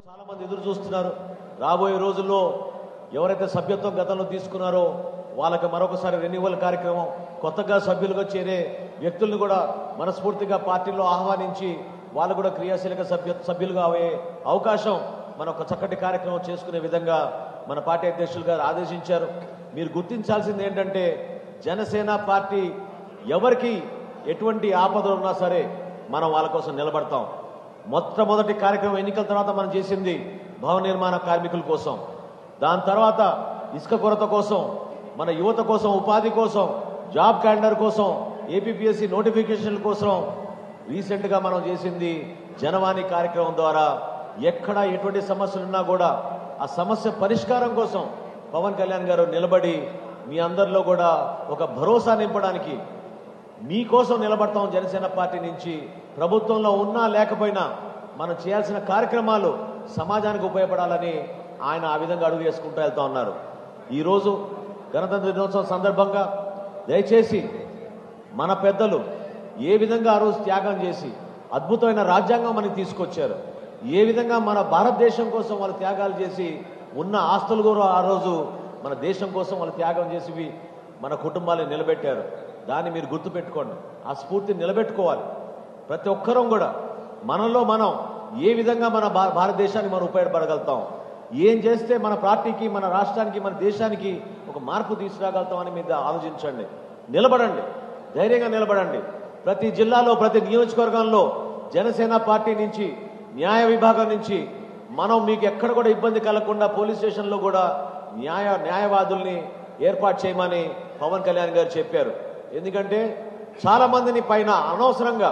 చాలా మంది ఎదురు చూస్తున్నారు రాబోయే రోజుల్లో ఎవరైతే సభ్యత్వం గతంలో తీసుకున్నారో వాళ్ళకి మరొకసారి రెన్యువల్ కార్యక్రమం కొత్తగా సభ్యులుగా చేరే వ్యక్తులను కూడా మనస్ఫూర్తిగా పార్టీలో ఆహ్వానించి వాళ్ళు కూడా క్రియాశీలక సభ్య సభ్యులుగా అయ్యే అవకాశం మనం ఒక చక్కటి కార్యక్రమం చేసుకునే విధంగా మన పార్టీ అధ్యక్షులు గారు ఆదేశించారు మీరు గుర్తించాల్సింది ఏంటంటే జనసేన పార్టీ ఎవరికి ఎటువంటి ఆపదలు ఉన్నా సరే మనం వాళ్ళ కోసం నిలబడతాం మొట్టమొదటి కార్యక్రమం ఎన్నికల తర్వాత మనం చేసింది భవన నిర్మాణ కార్మికుల కోసం దాని తర్వాత ఇసుక కొరత కోసం మన యువత కోసం ఉపాధి కోసం జాబ్ క్యాలెండర్ కోసం ఏపీపీఎస్సీ నోటిఫికేషన్ల కోసం రీసెంట్ గా మనం చేసింది జనవాణి కార్యక్రమం ద్వారా ఎక్కడ ఎటువంటి సమస్యలున్నా కూడా ఆ సమస్య పరిష్కారం కోసం పవన్ కళ్యాణ్ గారు నిలబడి మీ అందరిలో కూడా ఒక భరోసా నింపడానికి మీకోసం నిలబడతాం జనసేన పార్టీ నుంచి ప్రభుత్వంలో ఉన్నా లేకపోయినా మనం చేయాల్సిన కార్యక్రమాలు సమాజానికి ఉపయోగపడాలని ఆయన ఆ విధంగా అడుగు వేసుకుంటూ వెళ్తా ఉన్నారు ఈరోజు గణతంత్ర దినోత్సవం సందర్భంగా దయచేసి మన పెద్దలు ఏ విధంగా ఆ రోజు త్యాగం చేసి అద్భుతమైన రాజ్యాంగం మనకి తీసుకొచ్చారు ఏ విధంగా మన భారతదేశం కోసం వాళ్ళు త్యాగాలు చేసి ఉన్న ఆస్తులు కూడా ఆ రోజు మన దేశం కోసం వాళ్ళు త్యాగం చేసి మన కుటుంబాలను నిలబెట్టారు దాన్ని మీరు గుర్తుపెట్టుకోండి ఆ స్ఫూర్తిని నిలబెట్టుకోవాలి ప్రతి ఒక్కరం కూడా మనలో మనం ఏ విధంగా మన భా- భారతదేశానికి మనం ఉపయోగపడగలుగుతాం ఏం చేస్తే మన పార్టీకి మన రాష్ట్రానికి మన దేశానికి ఒక మార్పు తీసుకురాగలుగుతామని మీద ఆలోచించండి నిలబడండి ధైర్యంగా నిలబడండి ప్రతి జిల్లాలో ప్రతి నియోజకవర్గంలో జనసేన పార్టీ నుంచి న్యాయ విభాగం నుంచి మనం మీకు ఎక్కడ కూడా ఇబ్బంది కలగకుండా పోలీస్ స్టేషన్లో కూడా న్యాయ న్యాయవాదుల్ని ఏర్పాటు చేయమని పవన్ కళ్యాణ్ గారు చెప్పారు ఎందుకంటే చాలా మందిని పైన అనవసరంగా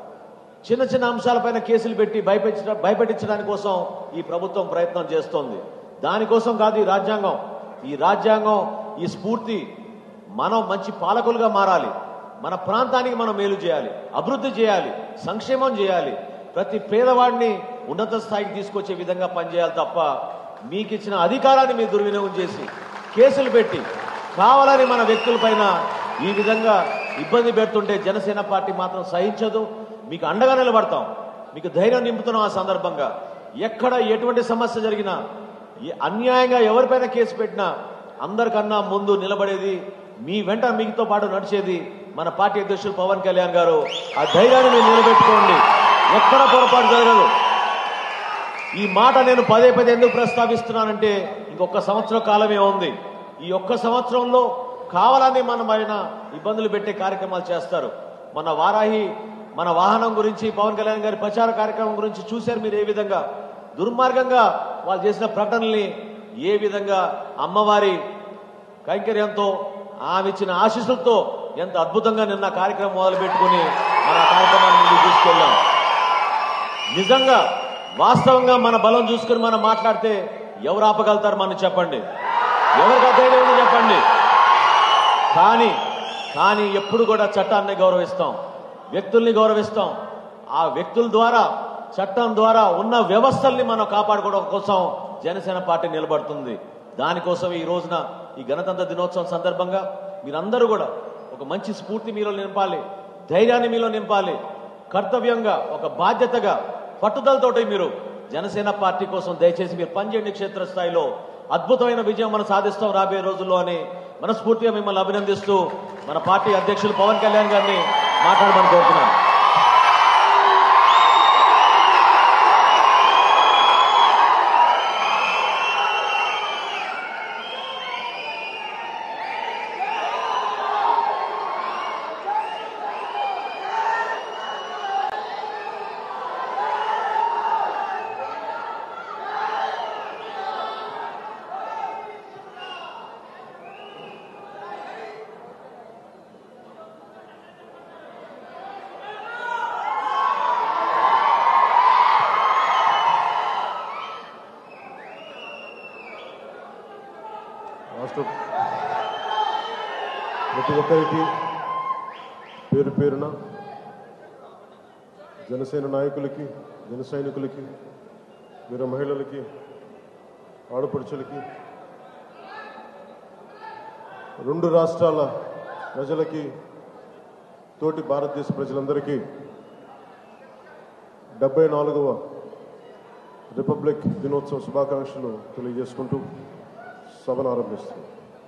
చిన్న చిన్న అంశాలపైన కేసులు పెట్టి భయపెట్టించ భయపెట్టించడానికి కోసం ఈ ప్రభుత్వం ప్రయత్నం చేస్తోంది దానికోసం కాదు ఈ రాజ్యాంగం ఈ రాజ్యాంగం ఈ స్ఫూర్తి మనం మంచి పాలకులుగా మారాలి మన ప్రాంతానికి మనం మేలు చేయాలి అభివృద్ధి చేయాలి సంక్షేమం చేయాలి ప్రతి పేదవాడిని ఉన్నత స్థాయికి తీసుకొచ్చే విధంగా పనిచేయాలి తప్ప మీకు ఇచ్చిన అధికారాన్ని మీరు దుర్వినియోగం చేసి కేసులు పెట్టి కావాలని మన వ్యక్తులపైన ఈ విధంగా ఇబ్బంది పెడుతుంటే జనసేన పార్టీ మాత్రం సహించదు మీకు అండగా నిలబడతాం మీకు ధైర్యం నింపుతున్నాం ఆ సందర్భంగా ఎక్కడ ఎటువంటి సమస్య జరిగినా ఏ- అన్యాయంగా ఎవరిపైన కేసు పెట్టినా అందరికన్నా ముందు నిలబడేది మీ వెంట మీతో పాటు నడిచేది మన పార్టీ అధ్యక్షులు పవన్ కళ్యాణ్ గారు ఆ ధైర్యాన్ని మీరు నిలబెట్టుకోండి ఎక్కడ పొరపాటు జరగదు ఈ మాట నేను పదే పదే ఎందుకు ప్రస్తావిస్తున్నానంటే ఇంకొక సంవత్సరం కాలమే ఉంది ఈ ఒక్క సంవత్సరంలో కావాలని మనం ఆయన ఇబ్బందులు పెట్టే కార్యక్రమాలు చేస్తారు మన వారాహి మన వాహనం గురించి పవన్ కళ్యాణ్ గారి ప్రచార కార్యక్రమం గురించి చూశారు మీరు ఏ విధంగా దుర్మార్గంగా వాళ్ళు చేసిన ప్రకటనల్ని ఏ విధంగా అమ్మవారి కైంకర్యంతో ఆమె ఇచ్చిన ఆశీస్సులతో ఎంత అద్భుతంగా నిన్న కార్యక్రమం మొదలు పెట్టుకుని మన కార్యక్రమాన్ని ముందుకు తీసుకెళ్ళాం నిజంగా వాస్తవంగా మన బలం చూసుకుని మనం మాట్లాడితే ఎవరు ఆపగలుగుతారు మనం చెప్పండి ఎవరికి అధైర్యం ఉంది చెప్పండి కానీ కానీ ఎప్పుడు కూడా చట్టాన్ని గౌరవిస్తాం వ్యక్తుల్ని గౌరవిస్తాం ఆ వ్యక్తుల ద్వారా చట్టం ద్వారా ఉన్న వ్యవస్థల్ని మనం కాపాడుకోవడం కోసం జనసేన పార్టీ నిలబడుతుంది దానికోసం ఈ రోజున ఈ గణతంత్ర దినోత్సవం సందర్భంగా మీరందరూ కూడా ఒక మంచి స్ఫూర్తి మీలో నింపాలి ధైర్యాన్ని మీలో నింపాలి కర్తవ్యంగా ఒక బాధ్యతగా పట్టుదలతోటి మీరు జనసేన పార్టీ కోసం దయచేసి మీరు పనిచేయండి క్షేత్రస్థాయిలో అద్భుతమైన విజయం మనం సాధిస్తాం రాబోయే రోజుల్లో అని మనస్ఫూర్తిగా మిమ్మల్ని అభినందిస్తూ మన పార్టీ అధ్యక్షులు పవన్ కళ్యాణ్ గారిని మాట్లాడమని కోరుతున్నాను రాష్ట్ర ప్రతి ఒక్కరికి పేరు పేరున జనసేన నాయకులకి జన సైనికులకి వీర మహిళలకి ఆడపడుచులకి రెండు రాష్ట్రాల ప్రజలకి తోటి భారతదేశ ప్రజలందరికీ డెబ్బై నాలుగవ రిపబ్లిక్ దినోత్సవ శుభాకాంక్షలు తెలియజేసుకుంటూ సభను ఆరంభిస్తున్నాం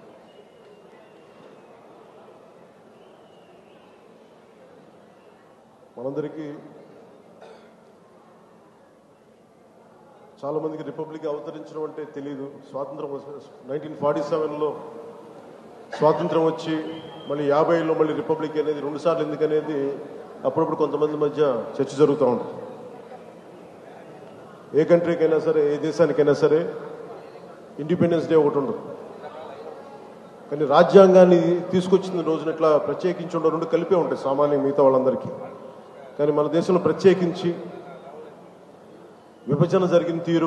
మనందరికీ చాలా మందికి రిపబ్లిక్ అవతరించడం అంటే తెలియదు స్వాతంత్రం నైన్టీన్ ఫార్టీ సెవెన్లో స్వాతంత్రం వచ్చి మళ్ళీ యాభైలో మళ్ళీ రిపబ్లిక్ అనేది రెండుసార్లు ఎందుకు అనేది అప్పుడప్పుడు కొంతమంది మధ్య చర్చ జరుగుతూ ఉంటుంది ఏ కంట్రీకైనా సరే ఏ దేశానికైనా సరే ఇండిపెండెన్స్ డే ఒకటి ఉండదు కానీ రాజ్యాంగాన్ని తీసుకొచ్చిన రోజున ఇట్లా ప్రత్యేకించి ఉండవు రెండు కలిపే ఉంటాయి సామాన్య మిగతా వాళ్ళందరికీ కానీ మన దేశంలో ప్రత్యేకించి విభజన జరిగిన తీరు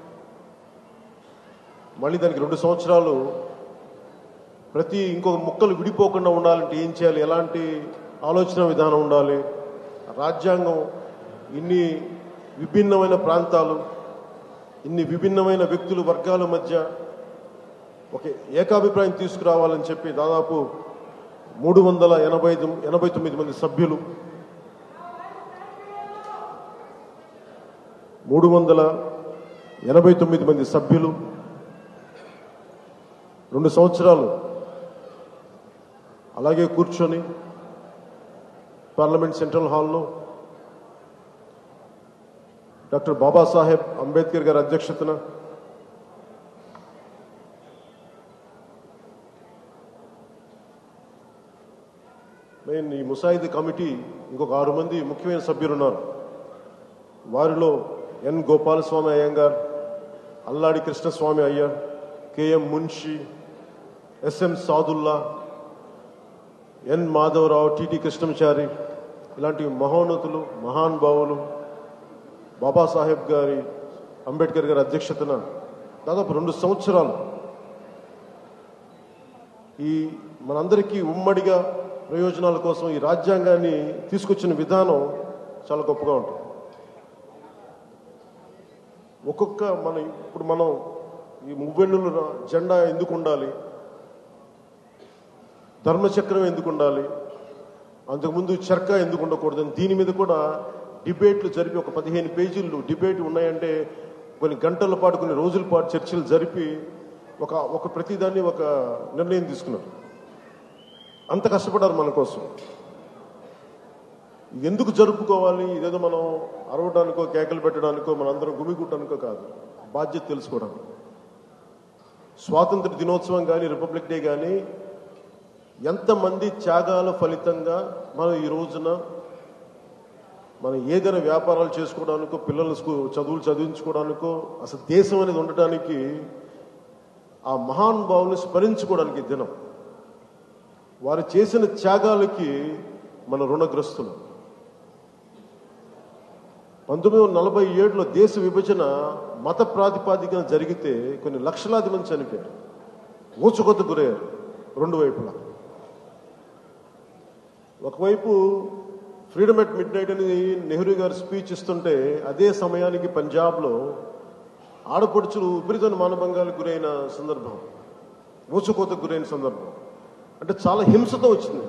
మళ్ళీ దానికి రెండు సంవత్సరాలు ప్రతి ఇంకొక ముక్కలు విడిపోకుండా ఉండాలంటే ఏం చేయాలి ఎలాంటి ఆలోచన విధానం ఉండాలి రాజ్యాంగం ఇన్ని విభిన్నమైన ప్రాంతాలు ఇన్ని విభిన్నమైన వ్యక్తులు వర్గాల మధ్య ఒక ఏకాభిప్రాయం తీసుకురావాలని చెప్పి దాదాపు మూడు వందల ఎనభై ఐదు ఎనభై తొమ్మిది మంది సభ్యులు మూడు వందల ఎనభై తొమ్మిది మంది సభ్యులు రెండు సంవత్సరాలు అలాగే కూర్చొని పార్లమెంట్ సెంట్రల్ హాల్లో డాక్టర్ బాబాసాహెబ్ అంబేద్కర్ గారి అధ్యక్షతన మెయిన్ ఈ ముసాయిదీ కమిటీ ఇంకొక ఆరు మంది ముఖ్యమైన సభ్యులు ఉన్నారు వారిలో N Gopalaswami Ayyangar Alladi Krishnaswami Iyer KM Munshi SM Saadulla N Madhavarao TT Krishnamachari ఇలాంటి మహోన్నతులు మహానుభావులు బాబాసాహెబ్ గారి అంబేద్కర్ గారి అధ్యక్షతన దాదాపు రెండు సంవత్సరాలు ఈ మనందరికీ ఉమ్మడిగా ప్రయోజనాల కోసం ఈ రాజ్యాంగాన్ని తీసుకొచ్చిన విధానం చాలా గొప్పగా ఉంటుంది ఒక్కొక్క మన ఇప్పుడు మనం ఈ మువ్వెన్నుల జెండా ఎందుకు ఉండాలి ధర్మచక్రం ఎందుకు ఉండాలి అంతకుముందు చర్క ఎందుకు ఉండకూడదని దీని మీద కూడా డిబేట్లు జరిపి ఒక పదిహేను పేజీలు డిబేట్ ఉన్నాయంటే కొన్ని గంటల పాటు కొన్ని రోజుల పాటు చర్చలు జరిపి ఒక ఒక ప్రతిదాన్ని ఒక నిర్ణయం తీసుకున్నారు అంత కష్టపడ్డారు మన కోసం ఎందుకు జరుపుకోవాలి ఇదేదో మనం అరవడానికో కేకలు పెట్టడానికో మనందరం గుమిగుట్టడానికో కాదు బాధ్యత తెలుసుకోవడానికి స్వాతంత్ర దినోత్సవం కానీ రిపబ్లిక్ డే కానీ ఎంతమంది త్యాగాల ఫలితంగా మనం ఈ రోజున మనం ఏదైనా వ్యాపారాలు చేసుకోవడానికో పిల్లల స్కూ- చదువులు చదివించుకోవడానికో అసలు దేశం అనేది ఉండటానికి ఆ మహానుభావుని స్మరించుకోవడానికి ఈ దినం వారు చేసిన త్యాగాలకి మన రుణగ్రస్తులు పంతొమ్మిది వందల నలభై ఏడులో దేశ విభజన మత ప్రాతిపాదికన జరిగితే కొన్ని లక్షలాది మంది చనిపోయారు ఊచకొత్త గురయ్యారు రెండు వైపులా ఒకవైపు ఫ్రీడమ్ ఎట్ మిడ్ నైట్ అని నెహ్రూ గారు స్పీచ్ ఇస్తుంటే అదే సమయానికి పంజాబ్లో ఆడపడుచులు విపరీతమైన మానభంగాలకు గురైన సందర్భం ఊచకోతకు గురైన సందర్భం అంటే చాలా హింసతో వచ్చింది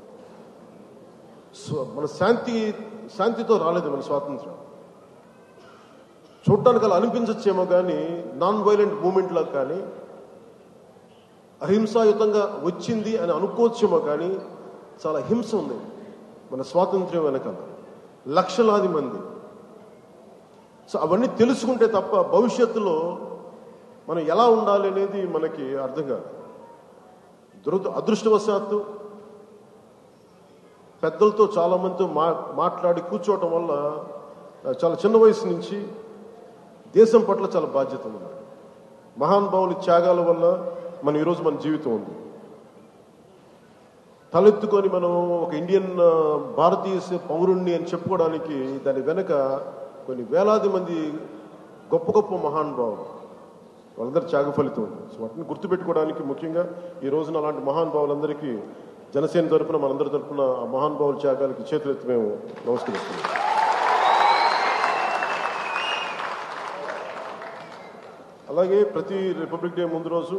సో మన శాంతి శాంతితో రాలేదు మన స్వాతంత్రం చూడటానికి అలా అనిపించచ్చేమో కానీ నాన్ వైలెంట్ మూమెంట్ లాగా కానీ అహింసాయుతంగా వచ్చింది అని అనుకోవచ్చేమో కానీ చాలా హింస ఉంది మన స్వాతంత్ర్యం వెనకాల లక్షలాది మంది సో అవన్నీ తెలుసుకుంటే తప్ప భవిష్యత్తులో మనం ఎలా ఉండాలి అనేది మనకి అర్థం కాదు దురద అదృష్టవశాత్తు పెద్దలతో చాలా మందితో మా మాట్లాడి కూర్చోవటం వల్ల ఆ, చాలా చిన్న వయసు నుంచి దేశం పట్ల చాలా బాధ్యత ఉంది మహానుభావుల త్యాగాల వల్ల మన ఈరోజు మన జీవితం ఉంది తలెత్తుకొని మనం ఒక ఇండియన్ ఆ, భారతీయ స- పౌరుణ్ణి అని చెప్పుకోవడానికి దాని వెనక కొన్ని వేలాది మంది గొప్ప గొప్ప మహానుభావులు వాళ్ళందరూ త్యాగ ఫలితం ఉంది సో వాటిని గుర్తుపెట్టుకోవడానికి ముఖ్యంగా ఈ రోజున అలాంటి మహానుభావులందరికీ జనసేన తరపున మనందరి తరపున ఆ మహానుభావుల త్యాగాలకి చేతులెత్తి మేము నమస్కరిస్తున్నాం అలాగే ప్రతి రిపబ్లిక్ డే ముందు రోజు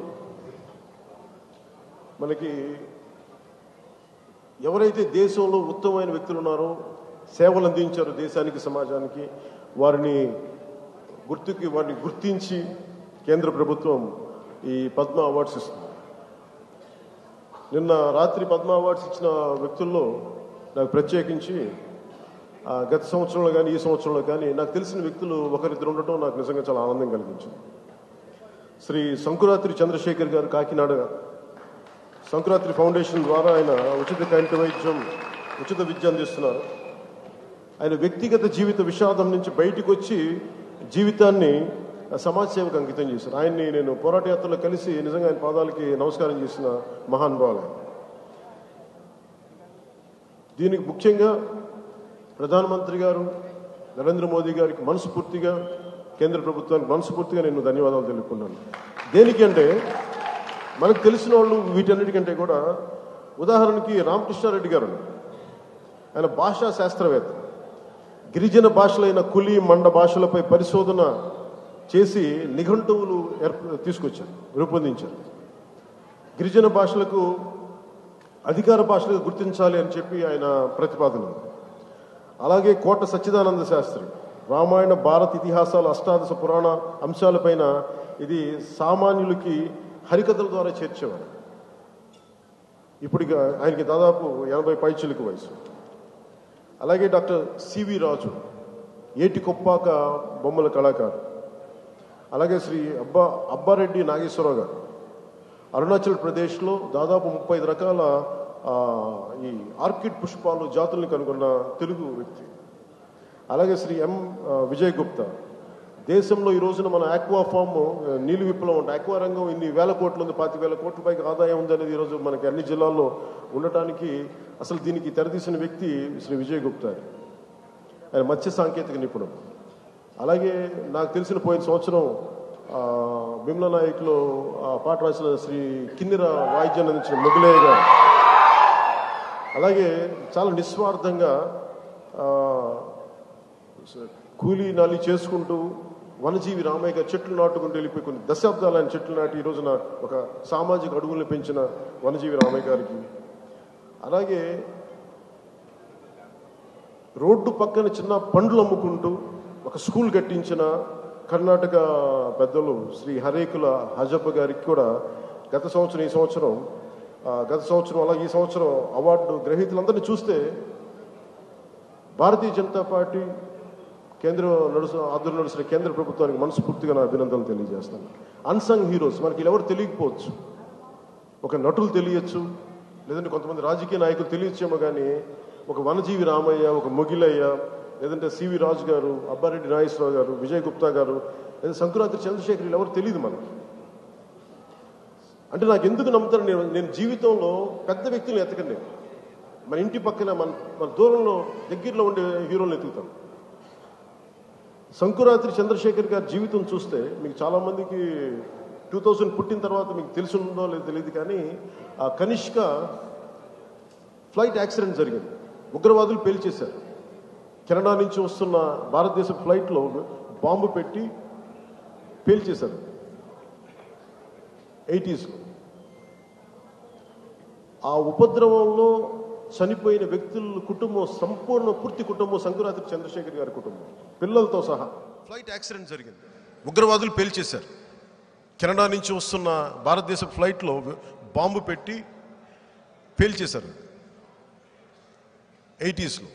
మనకి ఎవరైతే దేశంలో ఉత్తమమైన వ్యక్తులు ఉన్నారో సేవలు అందించారో దేశానికి సమాజానికి వారిని గుర్తుకి వారిని గుర్తించి కేంద్ర ప్రభుత్వం ఈ పద్మ అవార్డ్స్ ఇస్తుంది నిన్న రాత్రి పద్మ అవార్డ్స్ ఇచ్చిన వ్యక్తుల్లో నాకు ప్రత్యేకించి ఆ, గత సంవత్సరంలో కానీ ఈ సంవత్సరంలో కానీ నాకు తెలిసిన వ్యక్తులు ఒకరిద్దరు ఉండటం నాకు నిజంగా చాలా ఆనందం కలిగించింది శ్రీ సంకురాత్రి చంద్రశేఖర్ గారు కాకినాడ సంకురాత్రి ఫౌండేషన్ ద్వారా ఆయన ఉచిత కంటి వైద్యం ఉచిత విద్య అందిస్తున్నారు ఆయన వ్యక్తిగత జీవిత విషాదం నుంచి బయటికి వచ్చి జీవితాన్ని సమాజ సేవకు అంకితం చేశారు ఆయన్ని నేను పోరాట యాత్రలో కలిసి నిజంగా ఆయన పాదాలకి నమస్కారం చేసిన మహానుభావులు ఆయన. దీనికి ముఖ్యంగా ప్రధానమంత్రి గారు నరేంద్ర మోదీ గారికి మనస్ఫూర్తిగా కేంద్ర ప్రభుత్వానికి మనస్ఫూర్తిగా నేను ధన్యవాదాలు తెలుపుకున్నాను దేనికి అంటే మనకు తెలిసిన వాళ్ళు వీటన్నిటికంటే కూడా ఉదాహరణకి రామకృష్ణారెడ్డి గారు ఉన్నారు. ఆయన భాషా శాస్త్రవేత్త గిరిజన భాషలైన కులి మండ భాషలపై పరిశోధన చేసి నిఘంటువులు ఏర్ప తీసుకొచ్చారు రూపొందించారు గిరిజన భాషలకు అధికార భాషలుగా గుర్తించాలి అని చెప్పి ఆయన ప్రతిపాదన ఉంది. అలాగే కోట సచ్చిదానంద శాస్త్రి రామాయణ భారత ఇతిహాసాలు అష్టాదశ పురాణ అంశాలపైన ఇది సామాన్యులకి హరికథల ద్వారా చేర్చేవారు ఇప్పుడు ఇక ఆయనకి దాదాపు ఎనభై పైచులకు వయసు అలాగే డాక్టర్ సివి రాజు ఏటి కొప్పాక బొమ్మల కళాకారు అలాగే శ్రీ అబ్బా అబ్బారెడ్డి నాగేశ్వరరావు గారు అరుణాచల్ ప్రదేశ్లో దాదాపు ముప్పై ఐదు రకాల ఆ, ఈ ఆర్కిడ్ పుష్పాలు జాతుల్ని కనుగొన్న తెలుగు వ్యక్తి అలాగే శ్రీ ఎం ఆ, విజయ్ గుప్తా దేశంలో ఈ రోజున మన ఆక్వా ఫామ్ ఆ, నీలి విప్లవం అంటే ఆక్వా రంగం ఇన్ని వేల కోట్లు ఉంది పాతి వేల కోట్ల పైకి ఆదాయం ఉంది అనేది ఈరోజు మనకి అన్ని జిల్లాల్లో ఉండటానికి అసలు దీనికి తెరదీసిన వ్యక్తి శ్రీ విజయ్ గుప్తా ఆయన మత్స్య సాంకేతిక నిపుణుడు అలాగే నాకు తెలిసిన పోయిన సంవత్సరం ఆ, బిమ్ల నాయక్లో ఆ పాట రాసిన శ్రీ కిన్నెర వాయిద్యాన్ని అందించిన మొగులయ్య గారు అలాగే చాలా నిస్వార్థంగా ఆ, కూలీ నాలి చేసుకుంటూ వనజీవి రామయ్య గారు చెట్లు నాటుకుంటూ వెళ్ళిపోయి కొన్ని దశాబ్దాలు ఆయన చెట్లు నాటి ఈ రోజున ఒక సామాజిక అడుగులను పెంచిన వనజీవి రామయ్య గారికి అలాగే రోడ్డు పక్కన చిన్న పండ్లు అమ్ముకుంటూ ఒక స్కూల్ కట్టించిన కర్ణాటక పెద్దలు శ్రీ హరేకుల హజప్ప గారికి కూడా గత సంవత్సరం ఈ సంవత్సరం ఆ, గత సంవత్సరం అలాగే ఈ సంవత్సరం అవార్డు గ్రహీతలందరినీ చూస్తే భారతీయ జనతా పార్టీ కేంద్ర నడుసు ఆధ్వర్యంలో నడుస్తున్న కేంద్ర ప్రభుత్వానికి మనస్ఫూర్తిగా నా అభినందనలు తెలియజేస్తాను అన్సంగ్ హీరోస్ మనకి వీళ్ళు ఎవరు తెలియకపోవచ్చు ఒక నటులు తెలియచ్చు లేదంటే కొంతమంది రాజకీయ నాయకులు తెలియచ్చేమో కానీ ఒక వనజీవి రామయ్య ఒక మొగిలయ్య లేదంటే సివి రాజు గారు అబ్బారెడ్డి నాగేశ్వరరావు గారు విజయ్ గుప్తా గారు లేదా సంకురాత్రి చంద్రశేఖర్ వీళ్ళు ఎవరు తెలియదు మనకి అంటే నాకు ఎందుకు నమ్ముతారు నేను నేను జీవితంలో పెద్ద వ్యక్తులను ఎతకండి నేను. మన ఇంటి పక్కన మన మన దూరంలో దగ్గరలో ఉండే హీరోలను ఎతుకుతాను సంకురాత్రి చంద్రశేఖర్ గారి జీవితం చూస్తే మీకు చాలా మందికి టూ థౌజండ్ పుట్టిన తర్వాత మీకు తెలిసి ఉందో లేదో తెలియదు కానీ ఆ కనిష్క ఫ్లైట్ యాక్సిడెంట్ జరిగింది ఉగ్రవాదులు పేల్చేశారు కెనడా నుంచి వస్తున్న భారతదేశ ఫ్లైట్లో బాంబు పెట్టి పేల్చేశారు ఎయిటీస్లో ఆ ఉపద్రవంలో చనిపోయిన వ్యక్తుల కుటుంబం సంపూర్ణ పూర్తి కుటుంబం సంకురాత్రి చంద్రశేఖర్ గారి కుటుంబం పిల్లలతో సహా ఫ్లైట్ యాక్సిడెంట్ జరిగింది ఉగ్రవాదులు పేల్చేశారు కెనడా నుంచి వస్తున్న భారతదేశ ఫ్లైట్లో బాంబు పెట్టి పేల్చేశారు ఎయిటీస్లో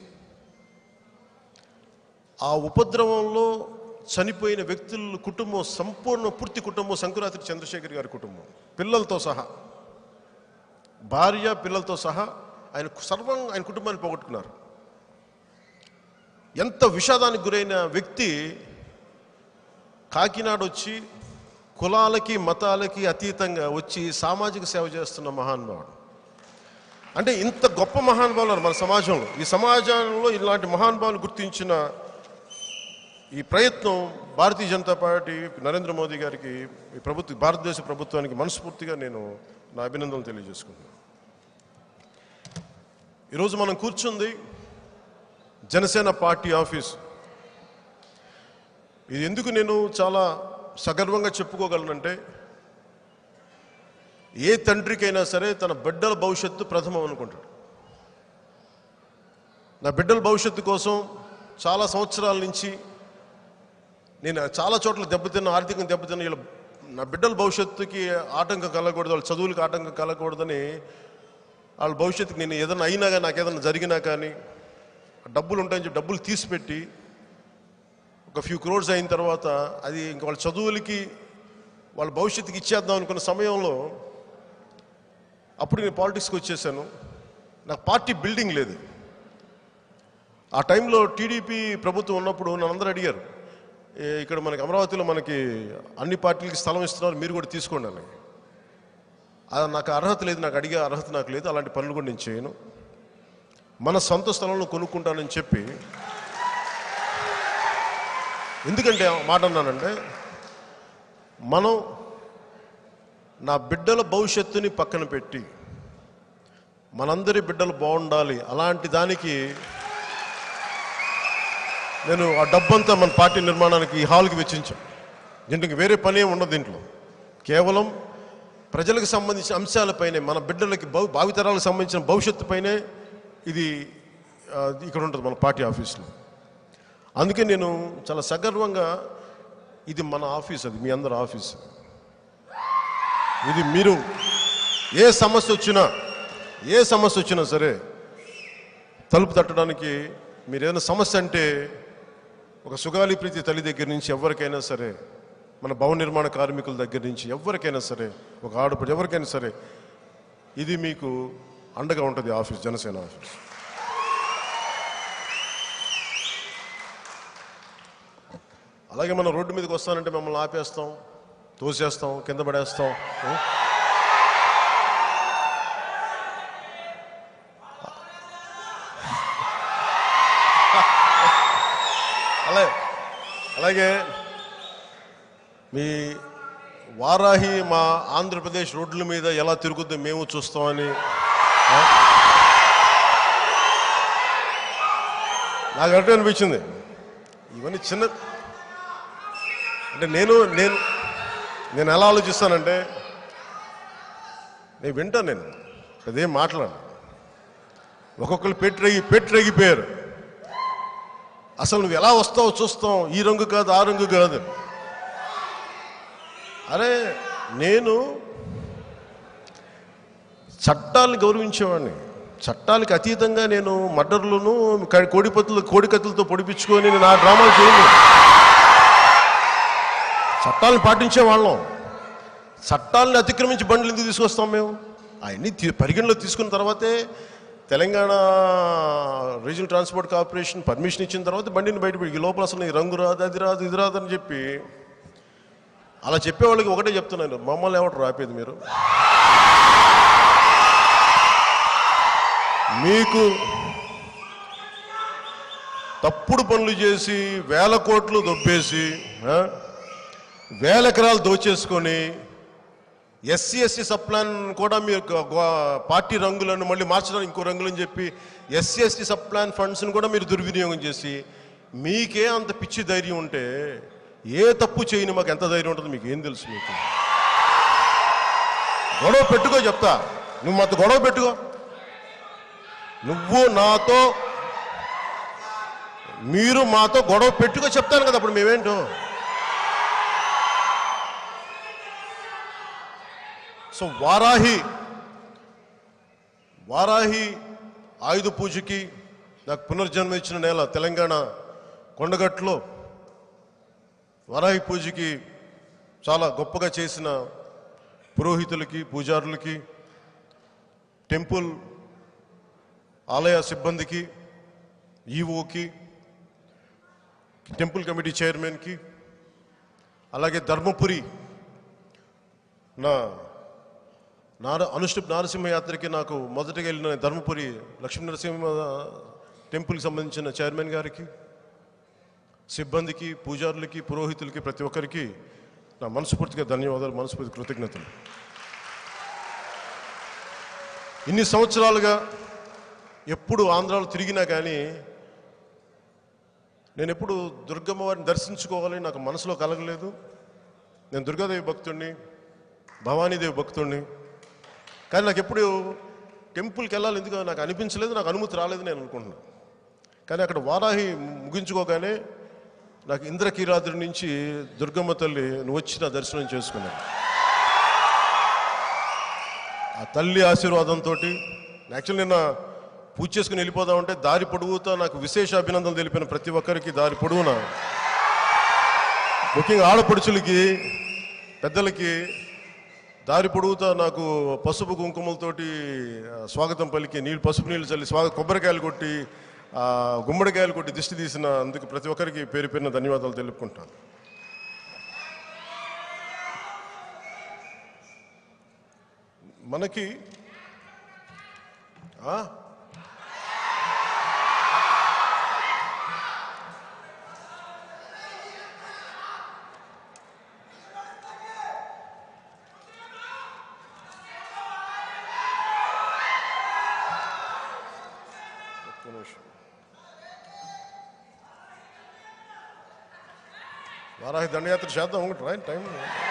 ఆ ఉపద్రవంలో చనిపోయిన వ్యక్తుల కుటుంబం సంపూర్ణ పూర్తి కుటుంబం సంకురాత్రి చంద్రశేఖర్ గారి కుటుంబం పిల్లలతో సహా భార్య పిల్లలతో సహా ఆయన సర్వం ఆయన కుటుంబాన్ని పోగొట్టుకున్నారు ఎంత విషాదానికి గురైన వ్యక్తి కాకినాడ వచ్చి కులాలకి మతాలకి అతీతంగా వచ్చి సామాజిక సేవ చేస్తున్న మహానుభావుడు అంటే ఇంత గొప్ప మహానుభావులు ఉన్నారు మన సమాజంలో ఈ సమాజంలో ఇలాంటి మహానుభావులు గుర్తించిన ఈ ప్రయత్నం భారతీయ జనతా పార్టీ నరేంద్ర మోదీ గారికి ఈ ప్రభుత్వ భారతదేశ ప్రభుత్వానికి మనస్ఫూర్తిగా నేను నా అభినందనలు తెలియజేసుకుంటున్నాను ఈరోజు మనం కూర్చుంది జనసేన పార్టీ ఆఫీస్ ఇది ఎందుకు నేను చాలా సగర్వంగా చెప్పుకోగలనంటే ఏ తండ్రికైనా సరే తన బిడ్డల భవిష్యత్తు ప్రథమం అనుకుంటాడు నా బిడ్డల భవిష్యత్తు కోసం చాలా సంవత్సరాల నుంచి నేను చాలా చోట్ల దెబ్బతిన్న ఆర్థికంగా దెబ్బతిన్న వీళ్ళ నా బిడ్డల భవిష్యత్తుకి ఆటంకం కలగకూడదు వాళ్ళ చదువులకి ఆటంకం కలగకూడదని వాళ్ళ భవిష్యత్తుకి నేను ఏదైనా అయినా కానీ నాకు ఏదైనా జరిగినా కానీ డబ్బులు ఉంటాయని చెప్పి డబ్బులు తీసిపెట్టి ఒక ఫ్యూ క్రోర్స్ అయిన తర్వాత అది ఇంక వాళ్ళ చదువులకి వాళ్ళ భవిష్యత్తుకి ఇచ్చేద్దాం అనుకున్న సమయంలో అప్పుడు నేను పాలిటిక్స్కి వచ్చేసాను నాకు పార్టీ బిల్డింగ్ లేదు ఆ టైంలో టీడీపీ ప్రభుత్వం ఉన్నప్పుడు నన్ను అందరూ అడిగారు "ఏ, ఇక్కడ మనకి అమరావతిలో మనకి అన్ని పార్టీలకి స్థలం ఇస్తున్నారు మీరు కూడా తీసుకోండి అని అది నాకు అర్హత లేదు నాకు అడిగే అర్హత నాకు లేదు అలాంటి పనులు కూడా నేను చేయను మన సొంత స్థలంలో కొనుక్కుంటానని చెప్పి ఎందుకంటే ఆ మాట అన్నానంటే మనం నా బిడ్డల భవిష్యత్తుని పక్కన పెట్టి మనందరి బిడ్డలు బాగుండాలి అలాంటి దానికి నేను ఆ డబ్బంతా మన పార్టీ నిర్మాణానికి ఈ హాల్కి వెచ్చించాను దీంట్లో వేరే పని ఏమి ఉండదు దీంట్లో కేవలం ప్రజలకు సంబంధించిన అంశాలపైనే మన బిడ్డలకి భవి భావితరాలకు సంబంధించిన భవిష్యత్తు పైనే ఇది ఆ, ఇక్కడ ఉంటుంది మన పార్టీ ఆఫీస్లో అందుకే నేను చాలా సగర్వంగా ఇది మన ఆఫీస్ అది మీ అందరి ఆఫీస్ ఇది మీరు ఏ సమస్య వచ్చినా ఏ సమస్య వచ్చినా సరే తలుపు తట్టడానికి మీరు ఏదైనా సమస్య అంటే ఒక సుగాలి ప్రీతి తల్లి దగ్గర నుంచి ఎవరికైనా సరే మన భవన నిర్మాణ కార్మికుల దగ్గర నుంచి ఎవరికైనా సరే ఒక ఆడపడి ఎవరికైనా సరే ఇది మీకు అండగా ఉంటుంది ఆఫీస్ జనసేన ఆఫీస్ అలాగే మనం రోడ్డు మీదకి వస్తానంటే మమ్మల్ని ఆపేస్తాం తోసేస్తాం కింద పడేస్తాం ఉం? అలాగే అలాగే మీ వారాహి మా ఆంధ్రప్రదేశ్ రోడ్ల మీద ఎలా తిరుగుద్దో మేము చూస్తామని ఆ? నాకు అట్టే అనిపించింది ఇవన్నీ చిన్న అంటే నేను నేను నేను ఎలా ఆలోచిస్తానంటే నేను వింటాను నేను అదేం మాట్లాడు ఒక్కొక్కరు పెట్రెగి పెట్రెగిపోయారు అసలు నువ్వు ఎలా వస్తావో చూస్తాం ఈ రంగు కాదు ఆ రంగు కాదు అరే నేను చట్టాలను గౌరవించేవాడిని చట్టాలకు అతీతంగా నేను మర్డర్లను క- కోడిపత్తులు కోడికత్తులతో పొడిపించుకొని నేను ఆ డ్రామాలు చేయను చట్టాలను పాటించే వాళ్ళం చట్టాలను అతిక్రమించి బండ్లు ఎందుకు తీసుకొస్తాం మేము అవన్నీ తీ- పరిగణలో తీసుకున్న తర్వాతే Telangana regional transport corporation permission ఇచ్చిన తర్వాత బండిని బయటపెట్టి ఈ లోపల అసలు ఈ రంగు రాదు అది రాదు ఇది రాదు అని చెప్పి అలా చెప్పే వాళ్ళకి ఒకటే చెప్తున్నాను మమ్మల్ని ఎవరు రాపేది మీరు మీకు తప్పుడు పనులు చేసి వేల కోట్లు దొబ్బేసి ఆ, వేల ఎకరాలు దోచేసుకొని ఎస్సీ ఎస్సీ సప్లాన్ కూడా మీరు గ- గ- పార్టీ రంగులను మళ్ళీ మార్చడానికి ఇంకో రంగులని చెప్పి ఎస్సీ ఎస్టీ సప్లాన్ ఫండ్స్ని కూడా మీరు దుర్వినియోగం చేసి మీకే అంత పిచ్చి ధైర్యం ఉంటే ఏ తప్పు చేయని మాకు ఎంత ధైర్యం ఉంటుందో మీకు ఏం తెలుసు మీకు గొడవ పెట్టుకో చెప్తా నువ్వు మాతో గొడవ పెట్టుకో నువ్వు నాతో మీరు మాతో గొడవ పెట్టుకో చెప్తాను కదా అప్పుడు మేమేంటో సో వారాహి వారాహి ఆయుధ పూజకి నాకు పునర్జన్మ ఇచ్చిన నేల తెలంగాణ కొండగట్లో వారాహి పూజకి చాలా గొప్పగా చేసిన పురోహితులకి పూజారులకి టెంపుల్ ఆలయ సిబ్బందికి ఈఓకి టెంపుల్ కమిటీ చైర్మన్కి అలాగే ధర్మపురి నా నార అనుష్ఠుప్ నారసింహ యాత్రకి నాకు మొదటగా వెళ్ళిన ధర్మపురి లక్ష్మీ నరసింహ టెంపుల్కి సంబంధించిన చైర్మన్ గారికి సిబ్బందికి పూజారులకి పురోహితులకి ప్రతి ఒక్కరికి నా మనస్ఫూర్తిగా ధన్యవాదాలు మనస్ఫూర్తి కృతజ్ఞతలు ఇన్ని సంవత్సరాలుగా ఎప్పుడు ఆంధ్రాలో తిరిగినా కానీ నేను ఎప్పుడు దుర్గమ్మ వారిని దర్శించుకోవాలని నాకు మనసులో కలగలేదు నేను దుర్గాదేవి భక్తుడిని భవానీదేవి భక్తుడిని కానీ నాకు ఎప్పుడు టెంపుల్కి వెళ్ళాలి ఎందుకు నాకు అనిపించలేదు నాకు అనుమతి రాలేదు నేను అనుకుంటున్నాను కానీ అక్కడ వారాహి ముగించుకోగానే నాకు ఇంద్రకీలాద్రి నుంచి దుర్గమ్మ తల్లి నువ్వు వచ్చి నా దర్శనం చేసుకున్నాను ఆ తల్లి ఆశీర్వాదంతో యాక్చువల్ నిన్న పూజ చేసుకుని వెళ్ళిపోదామంటే దారి పొడుగుతా నాకు విశేష అభినందనలు తెలిపిన ప్రతి ఒక్కరికి దారి పొడవునా ముఖ్యంగా ఆడపడుచులకి పెద్దలకి దారి పొడుగుతా నాకు పసుపు కుంకుమలతోటి ఆ, స్వాగతం పలికి నీళ్ళు పసుపు నీళ్ళు చల్లి స్వాగత కొబ్బరికాయలు కొట్టి ఆ, గుమ్మడికాయలు కొట్టి దిష్టి తీసిన అందుకు ప్రతి ఒక్కరికి పేరు పేరున ధన్యవాదాలు తెలుపుకుంటాను మనకి ఆ? ఒక్క నిమిషం. వారాహి దండయాత్ర చేద్దాం ఒకటి రైట్ టైం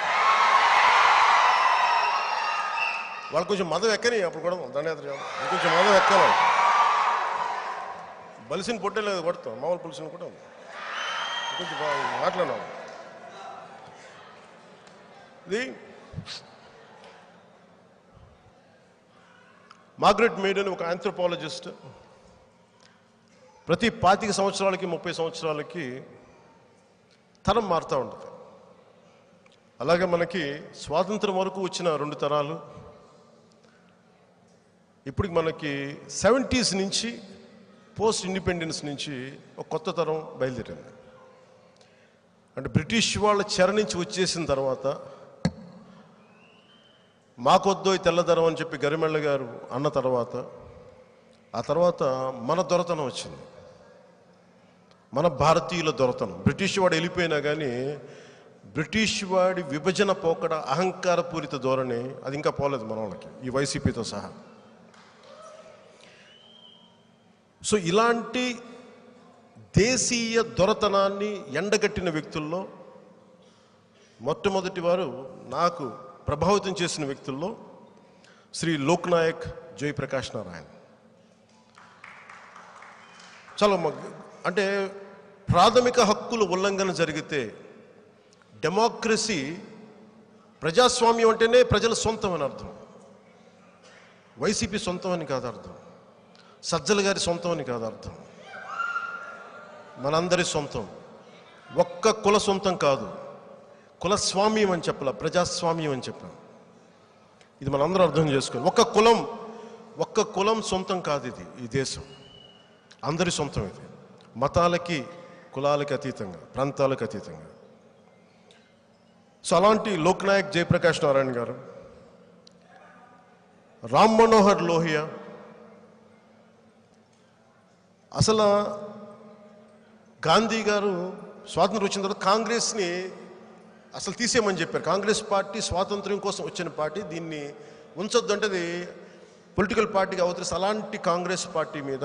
వాళ్ళు కొంచెం మదం ఎక్కని అప్పుడు కూడా దండయాత్ర చేద్దాం ఇంకొంచెం మదం ఎక్కాలి బలిసిన పొట్టే లేదు కొడతాం మామూలు పులిసిన కూడా ఉంది. ఇంకొంచెం బాగా మాట్లాడినాం ఇది మార్గరెట్ మేడ్ అని ఒక ఆంథ్రోపాలజిస్ట్ ప్రతి పాతిక సంవత్సరాలకి ముప్పై సంవత్సరాలకి తరం మారుతూ ఉంటుంది అలాగే మనకి స్వాతంత్రం వరకు వచ్చిన రెండు తరాలు ఇప్పుడు మనకి సెవెంటీస్ నుంచి పోస్ట్ ఇండిపెండెన్స్ నుంచి ఒక కొత్త తరం బయలుదేరింది అంటే బ్రిటిష్ వాళ్ళ చెర నుంచి వచ్చేసిన తర్వాత మాకొద్దో ఈ తెల్లదరం అని చెప్పి గరిమెళ్ళ గారు అన్న తర్వాత ఆ తర్వాత మన దొరతనం వచ్చింది మన భారతీయుల దొరతనం బ్రిటిష్ వాడు వెళ్ళిపోయినా కానీ బ్రిటిష్ వాడి విభజన పోకడ అహంకారపూరిత ధోరణి అది ఇంకా పోలేదు మన వాళ్ళకి ఈ వైసీపీతో సహా సో ఇలాంటి దేశీయ దొరతనాన్ని ఎండగట్టిన వ్యక్తుల్లో మొట్టమొదటి వారు నాకు ప్రభావితం చేసిన వ్యక్తుల్లో శ్రీ లోక్నాయక్ జయప్రకాష్ నారాయణ చాలా మ- అంటే ప్రాథమిక హక్కుల ఉల్లంఘన జరిగితే డెమోక్రసీ ప్రజాస్వామ్యం అంటేనే ప్రజల సొంతం అని అర్థం వైసీపీ సొంతం అని కాదు అర్థం సజ్జల గారి సొంతం అని కాదు అర్థం మనందరి సొంతం ఒక్క కుల సొంతం కాదు కులస్వామ్యం అని చెప్పాల ప్రజాస్వామ్యం అని చెప్పాం ఇది మనందరం అర్థం చేసుకోవాలి ఒక్క కులం ఒక్క కులం సొంతం కాదు ఇది ఈ దేశం అందరి సొంతం ఇది మతాలకి కులాలకి అతీతంగా ప్రాంతాలకు అతీతంగా సో అలాంటి లోక్నాయక్ జయప్రకాష్ నారాయణ గారు రామ్ మనోహర్ లోహియా అసలు గాంధీ గారు స్వాతంత్రం వచ్చిన తర్వాత కాంగ్రెస్ని అసలు తీసేయమని చెప్పారు కాంగ్రెస్ పార్టీ స్వాతంత్ర్యం కోసం వచ్చిన పార్టీ దీన్ని ఉంచొద్దు అంటే అది పొలిటికల్ పార్టీకి అవతరిస్తే అలాంటి కాంగ్రెస్ పార్టీ మీద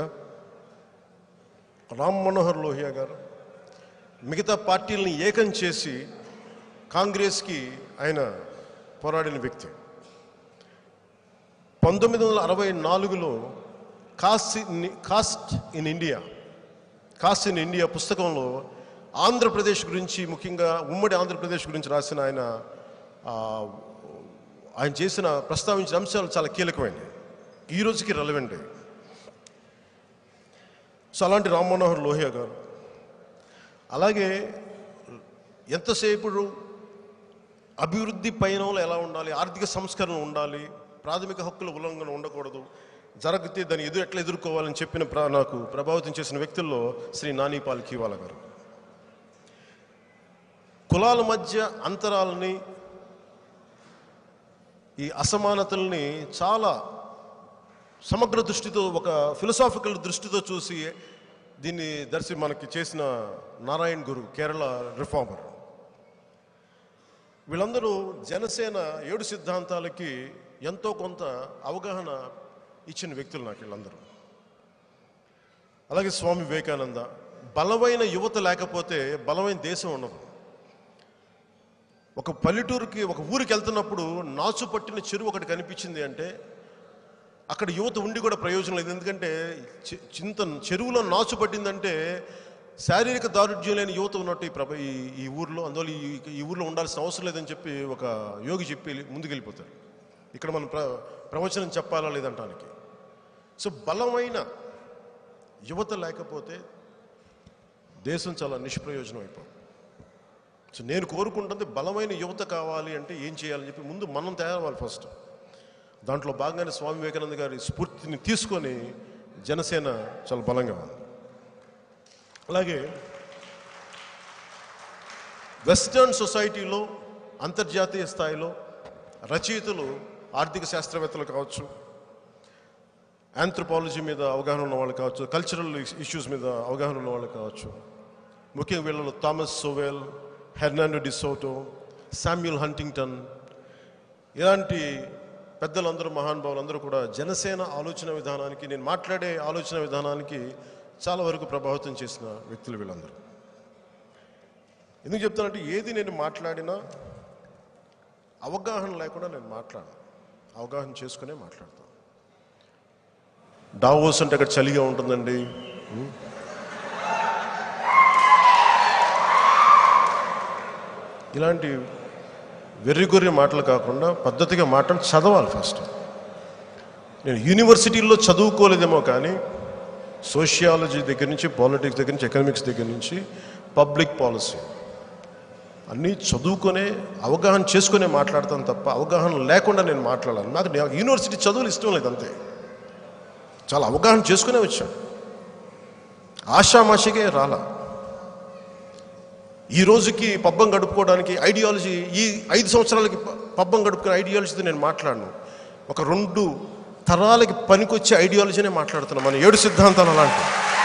రామ్ మనోహర్ లోహియా గారు మిగతా పార్టీలని ఏకం చేసి కాంగ్రెస్కి ఆయన పోరాడిన వ్యక్తి పంతొమ్మిది వందల అరవై నాలుగులో caste in caste in India caste in India పుస్తకంలో ఆంధ్రప్రదేశ్ గురించి ముఖ్యంగా ఉమ్మడి ఆంధ్రప్రదేశ్ గురించి రాసిన ఆయన ఆ, ఆయన చేసిన ప్రస్తావించిన అంశాలు చాలా కీలకమైనవి ఈ రోజుకి రెలవెంట్ సో అలాంటి రామ్ మనోహర్ లోహియా గారు అలాగే ఎంతసేపు అభివృద్ధి పయనంలో ఎలా ఉండాలి ఆర్థిక సంస్కరణ ఉండాలి ప్రాథమిక హక్కుల ఉల్లంఘన ఉండకూడదు జరిగితే దాన్ని ఎదురు ఎట్లా ఎదుర్కోవాలని చెప్పిన ప్ర- నాకు ప్రభావితం చేసిన వ్యక్తుల్లో శ్రీ నానీపాల్ కీవాల గారు కులాల మధ్య అంతరాలని ఈ అసమానతల్ని చాలా సమగ్ర దృష్టితో ఒక ఫిలసాఫికల్ దృష్టితో చూసి దీన్ని దర్శి మనకి చేసిన నారాయణ్ గురు కేరళ రిఫార్మర్ వీళ్ళందరూ జనసేన ఏడు సిద్ధాంతాలకి ఎంతో కొంత అవగాహన ఇచ్చిన వ్యక్తులు నాకు వీళ్ళందరూ అలాగే స్వామి వివేకానంద బలమైన యువత లేకపోతే బలమైన దేశం ఉండదు ఒక పల్లెటూరుకి ఒక ఊరికి వెళ్తున్నప్పుడు నాచు పట్టిన చెరువు ఒకటి కనిపించింది అంటే అక్కడ యువత ఉండి కూడా ప్రయోజనం లేదు ఎందుకంటే చి- చింత చెరువులో నాచు పట్టిందంటే శారీరక దారుఢ్యం లేని యువత ఉన్నట్టు ఈ ప్రభ ఈ ఈ ఊర్లో అందువల్ల ఈ ఈ ఊర్లో ఉండాల్సిన అవసరం లేదని చెప్పి ఒక యోగి చెప్పి ముందుకెళ్ళిపోతారు ఇక్కడ మనం ప్ర ప్రవచనం చెప్పాలా లేదంటానికి సో బలమైన యువత లేకపోతే దేశం చాలా నిష్ప్రయోజనం అయిపోతుంది సో నేను కోరుకుంటుంది బలమైన యువత కావాలి అంటే ఏం చేయాలని చెప్పి ముందు మనం తయారవ్వాలి ఫస్ట్ దాంట్లో భాగంగానే స్వామి వివేకానంద గారి స్ఫూర్తిని తీసుకొని జనసేన చాలా బలంగా ఉంది అలాగే వెస్టర్న్ సొసైటీలో అంతర్జాతీయ స్థాయిలో రచయితలు ఆర్థిక శాస్త్రవేత్తలు కావచ్చు ఆంథ్రోపాలజీ మీద అవగాహన ఉన్న వాళ్ళు కావచ్చు కల్చరల్ ఇష్యూస్ మీద అవగాహన ఉన్న వాళ్ళు కావచ్చు ముఖ్యంగా వీళ్ళలో Thomas Sowell Hernando de Soto Samuel Huntington ఇలాంటి పెద్దలందరూ మహానుభావులందరూ కూడా జనసేన ఆలోచన విధానానికి నేను మాట్లాడే ఆలోచన విధానానికి చాలా వరకు ప్రభావితం చేసిన వ్యక్తులు వీళ్ళందరూ ఎందుకు చెప్తానంటే ఏది నేను మాట్లాడినా అవగాహన లేకుండా నేను మాట్లాడను అవగాహన చేసుకునే మాట్లాడతాను డావోస్ అంటే అక్కడ చలిగా ఉంటుందండి ఉం? ఇలాంటి వెర్రిగొర్రి మాటలు కాకుండా పద్ధతిగా మాట్లాడి చదవాలి ఫస్ట్ నేను యూనివర్సిటీల్లో చదువుకోలేదేమో కానీ సోషియాలజీ దగ్గర నుంచి పాలిటిక్స్ దగ్గర నుంచి ఎకనామిక్స్ దగ్గర నుంచి పబ్లిక్ పాలసీ అన్నీ చదువుకునే అవగాహన చేసుకునే మాట్లాడతాను తప్ప అవగాహన లేకుండా నేను మాట్లాడాను నాకు నాకు యూనివర్సిటీ చదువులు ఇష్టం లేదు అంతే చాలా అవగాహన చేసుకునే వచ్చాను ఆషామాషిగే రాలా ఈ రోజుకి పబ్బం గడుపుకోవడానికి ఐడియాలజీ ఈ ఐదు సంవత్సరాలకి ప- పబ్బం గడుపుకునే ఐడియాలజీతో నేను మాట్లాడను ఒక రెండు తరాలకి పనికొచ్చే ఐడియాలజీనే మాట్లాడుతున్నాను మన ఏడు సిద్ధాంతాలు అలాంటి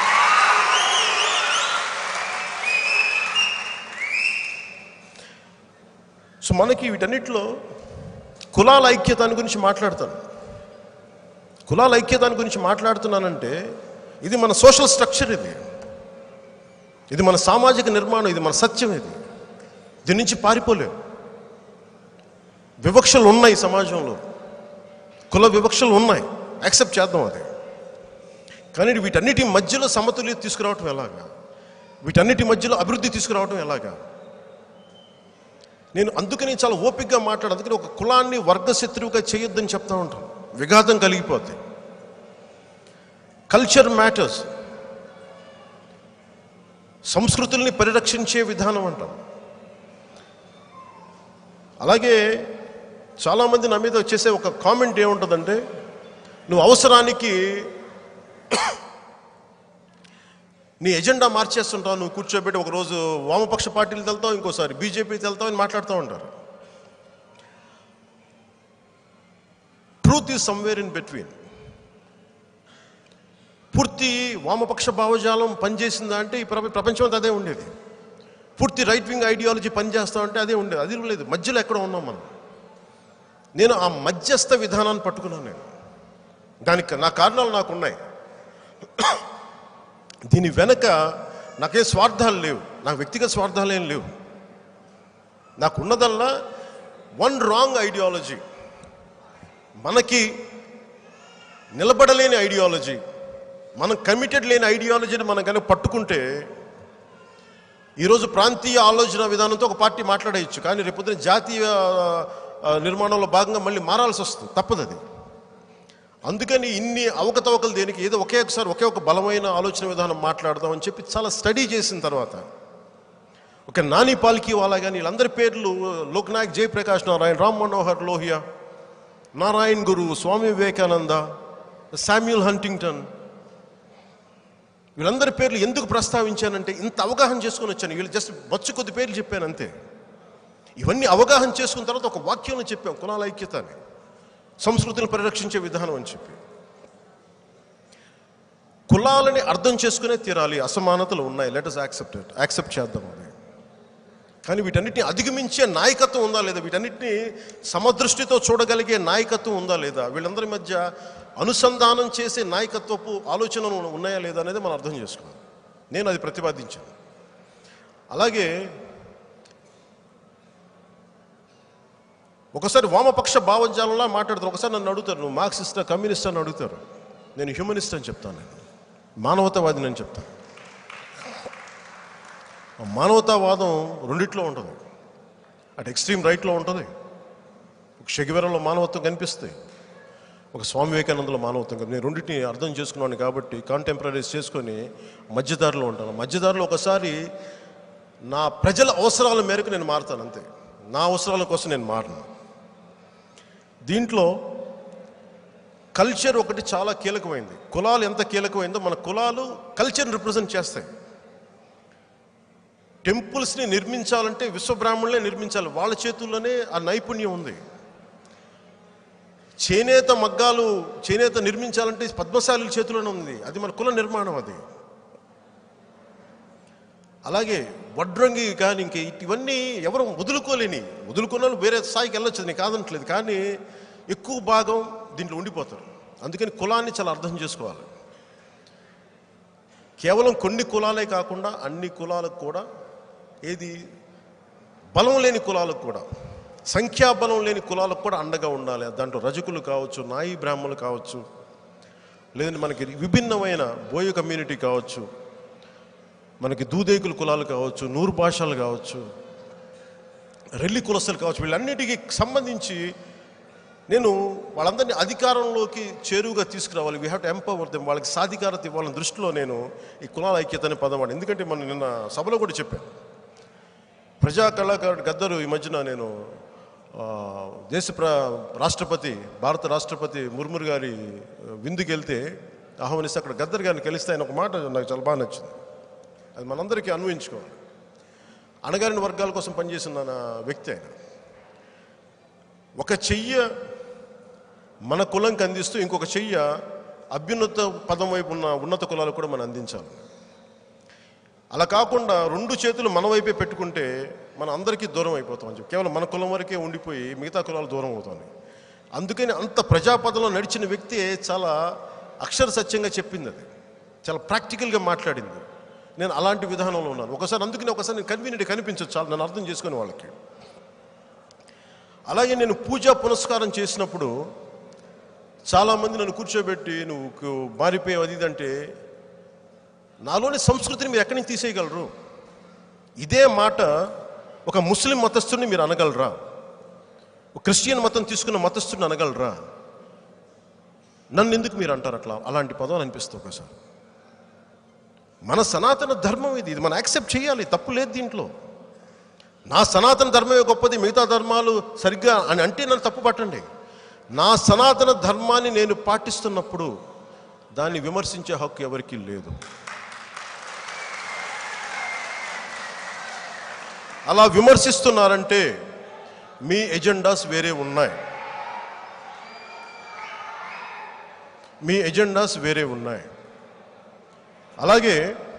సో మనకి వీటన్నిటిలో కులాల ఐక్యతాన్ని గురించి మాట్లాడతాను కులాల ఐక్యతాన్ని గురించి మాట్లాడుతున్నానంటే ఇది మన సోషల్ స్ట్రక్చర్ ఇది ఇది మన సామాజిక నిర్మాణం ఇది మన సత్యం ఇది దీని నుంచి పారిపోలేం వివక్షలు ఉన్నాయి సమాజంలో కుల వివక్షలు ఉన్నాయి యాక్సెప్ట్ చేద్దాం అది కానీ వీటన్నిటి మధ్యలో సమతుల్యత తీసుకురావటం ఎలాగా వీటన్నిటి మధ్యలో అభివృద్ధి తీసుకురావటం ఎలాగా నేను అందుకని చాలా ఓపికగా మాట్లాడు అందుకని ఒక కులాన్ని వర్గశత్రువుగా చేయొద్దని చెప్తా ఉంటాను విఘాతం కలిగిపోద్ది కల్చర్ మ్యాటర్స్ సంస్కృతుల్ని పరిరక్షించే విధానం అంటాం అలాగే చాలామంది నా మీద చేసే ఒక కామెంట్ ఏముంటుందంటే నువ్వు అవసరానికి నీ ఎజెండా మార్చేస్తుంటావు నువ్వు కూర్చోబెట్టి ఒకరోజు వామపక్ష పార్టీలు వెళ్తావు ఇంకోసారి బీజేపీకి వెళ్తావు అని మాట్లాడుతూ ఉంటారు truth is somewhere in between పూర్తి వామపక్ష భావజాలం పనిచేసిందా అంటే ఈ ప్ర- ప్రపంచం అంతా అదే ఉండేది పూర్తి రైట్ వింగ్ ఐడియాలజీ పనిచేస్తా అంటే అదే ఉండేది అది లేదు మధ్యలో ఎక్కడ ఉన్నాం మనం నేను ఆ మధ్యస్థ విధానాన్ని పట్టుకున్నాను నేను దానికి నా కారణాలు నాకు ఉన్నాయి దీని వెనక నాకే స్వార్థాలు లేవు నాకు వ్యక్తిగత స్వార్థాలు ఏం లేవు నాకు ఉన్నదల్లా వన్ రాంగ్ ఐడియాలజీ మనకి నిలబడలేని ఐడియాలజీ మనం కమిటెడ్ లేని ఐడియాలజీని మనం కనుక పట్టుకుంటే ఈరోజు ప్రాంతీయ ఆలోచన విధానంతో ఒక పార్టీ మాట్లాడేయచ్చు కానీ రేపొద్దున జాతీయ ఆ, నిర్మాణంలో భాగంగా మళ్ళీ మారాల్సి వస్తుంది తప్పదు అది అందుకని ఇన్ని అవకతవకలు దేనికి ఏదో ఒకే ఒకసారి ఒకే ఒక బలమైన ఆలోచన విధానం మాట్లాడదాం అని చెప్పి చాలా స్టడీ చేసిన తర్వాత ఒక నాని పాల్కి వాళ్ళ కానీ వీళ్ళందరి పేర్లు లోక్నాయక్ జయప్రకాష్ నారాయణ రామ్ మనోహర్ లోహియా నారాయణ్ గురు స్వామి వివేకానంద శామ్యుల్ హంటింగ్టన్ వీళ్ళందరి పేర్లు ఎందుకు ప్రస్తావించానంటే ఇంత అవగాహన చేసుకొని వచ్చాను వీళ్ళు జస్ట్ బొచ్చు కొద్ది పేర్లు చెప్పాను అంతే ఇవన్నీ అవగాహన చేసుకున్న తర్వాత ఒక వాక్యంలో చెప్పాం కులాల ఐక్యత అని సంస్కృతిని పరిరక్షించే విధానం అని చెప్పి కులాలని అర్థం చేసుకునే తీరాలి అసమానతలు ఉన్నాయి let us accept it accept చేద్దాం అది కానీ వీటన్నిటిని అధిగమించే నాయకత్వం ఉందా లేదా వీటన్నిటిని సమదృష్టితో చూడగలిగే నాయకత్వం ఉందా లేదా వీళ్ళందరి మధ్య అనుసంధానం చేసే నాయకత్వపు ఆలోచనలు ఉన్నాయా లేదా అనేది మనం అర్థం చేసుకోవాలి నేను అది ప్రతిపాదించాను అలాగే ఒకసారి వామపక్ష భావజాలంలా మాట్లాడతారు ఒకసారి నన్ను అడుగుతారు నువ్వు మార్క్సిస్టా కమ్యూనిస్ట్ అని అడుగుతారు నేను హ్యూమనిస్ట్ అని చెప్తాను నేను మానవతావాదిని అని చెప్తాను మానవతావాదం రెండిట్లో ఉంటుంది అటు ఎక్స్ట్రీమ్ రైట్లో ఉంటుంది ఒక షగివెరలో మానవత్వం కనిపిస్తుంది ఒక స్వామి వివేకానందలో మానవత్వం కనిపి- నేను రెండింటిని అర్థం చేసుకున్నాను కాబట్టి కాంటెంపరీస్ చేసుకొని మధ్యదారిలో ఉంటాను మధ్యదారిలో ఒకసారి నా ప్రజల అవసరాల మేరకు నేను మారుతాను అంతే నా అవసరాల కోసం నేను మారను దీంట్లో కల్చర్ ఒకటి చాలా కీలకమైంది కులాలు ఎంత కీలకమైందో మన కులాలు కల్చర్ని రిప్రజెంట్ చేస్తాయి టెంపుల్స్ని నిర్మించాలంటే విశ్వబ్రాహ్మణులే నిర్మించాలి వాళ్ళ చేతుల్లోనే ఆ నైపుణ్యం ఉంది చేనేత మగ్గాలు చేనేత నిర్మించాలంటే పద్మశాలుల చేతిలోనే ఉంది అది మన కుల నిర్మాణం అది అలాగే వడ్రంగి కానీ ఇంక ఇవన్నీ ఎవరు వదులుకోలేని వదులుకున్న వాళ్ళు వేరే స్థాయికి వెళ్ళొచ్చు నేను కాదనట్లేదు కానీ ఎక్కువ భాగం దీంట్లో ఉండిపోతారు అందుకని కులాన్ని చాలా అర్థం చేసుకోవాలి కేవలం కొన్ని కులాలే కాకుండా అన్ని కులాలకు కూడా ఏది బలం లేని కులాలకు కూడా సంఖ్యాబలం లేని కులాలకు కూడా అండగా ఉండాలి దాంట్లో రజకులు కావచ్చు నాయి బ్రాహ్మణులు కావచ్చు లేదంటే మనకి విభిన్నమైన బోయ కమ్యూనిటీ కావచ్చు మనకి దూదేకుల కులాలు కావచ్చు నూరు భాషలు కావచ్చు రెల్లి కులస్తులు కావచ్చు వీళ్ళన్నిటికీ సంబంధించి నేను వాళ్ళందరినీ అధికారంలోకి చేరువుగా తీసుకురావాలి we have to empower them వాళ్ళకి సాధికారత ఇవ్వాలని దృష్టిలో నేను ఈ కులాల ఐక్యత అనే పదం వాడు ఎందుకంటే మనం నిన్న సభలో కూడా చెప్పాను ప్రజా కళాకారుడు గద్దరు ఈ మధ్యన నేను ఆ, దేశ ప్ర రాష్ట్రపతి భారత రాష్ట్రపతి ముర్మురు గారి విందుకి వెళ్తే ఆహ్వానిస్తే అక్కడ గద్దర్ గారిని కలిస్తే ఆయన ఒక మాట నాకు చాలా బాగా నచ్చింది అది మనందరికీ అన్వయించుకోవాలి అణగారిన వర్గాల కోసం పనిచేసిన నా వ్యక్తి ఆయన ఒక చెయ్య మన కులంకి అందిస్తూ ఇంకొక చెయ్య అభ్యున్నత పదం వైపు ఉన్న ఉన్నత కులాలకు కూడా మనం అందించాలి అలా కాకుండా రెండు చేతులు మన వైపే పెట్టుకుంటే మన అందరికీ దూరం అయిపోతాం అని చెప్పి కేవలం మన కులం వరకే ఉండిపోయి మిగతా కులాలు దూరం అవుతాయి అందుకని అంత ప్రజాపదంలో నడిచిన వ్యక్తి చాలా అక్షర సత్యంగా చెప్పింది అది చాలా ప్రాక్టికల్గా మాట్లాడింది నేను అలాంటి విధానంలో ఉన్నాను ఒకసారి అందుకని ఒకసారి నేను కన్వీనియంట్ కనిపించచ్చు చాలా నన్ను అర్థం చేసుకునే వాళ్ళకి అలాగే నేను పూజా పునస్కారం చేసినప్పుడు చాలామంది నన్ను కూర్చోబెట్టి నువ్వు కు- మారిపోయావు అది ఇది అంటే నాలోని సంస్కృతిని మీరు ఎక్కడి నుంచి తీసేయగలరు ఇదే మాట ఒక ముస్లిం మతస్థుడిని మీరు అనగలరా ఒక క్రిస్టియన్ మతం తీసుకున్న మతస్థుడిని అనగలరా నన్ను ఎందుకు మీరు అంటారు అట్లా అలాంటి పదం అనిపిస్తుంది ఒకసారి మన సనాతన ధర్మం ఇది ఇది మనం యాక్సెప్ట్ చేయాలి తప్పు లేదు దీంట్లో నా సనాతన ధర్మమే గొప్పది మిగతా ధర్మాలు సరిగ్గా అని అంటే నన్ను తప్పు పట్టండి నా సనాతన ధర్మాన్ని నేను పాటిస్తున్నప్పుడు దాన్ని విమర్శించే హక్కు ఎవరికీ లేదు అలా విమర్శిస్తున్నారంటే మీ ఎజెండాస్ వేరే ఉన్నాయి మీ ఎజెండాస్ వేరే ఉన్నాయి అలాగే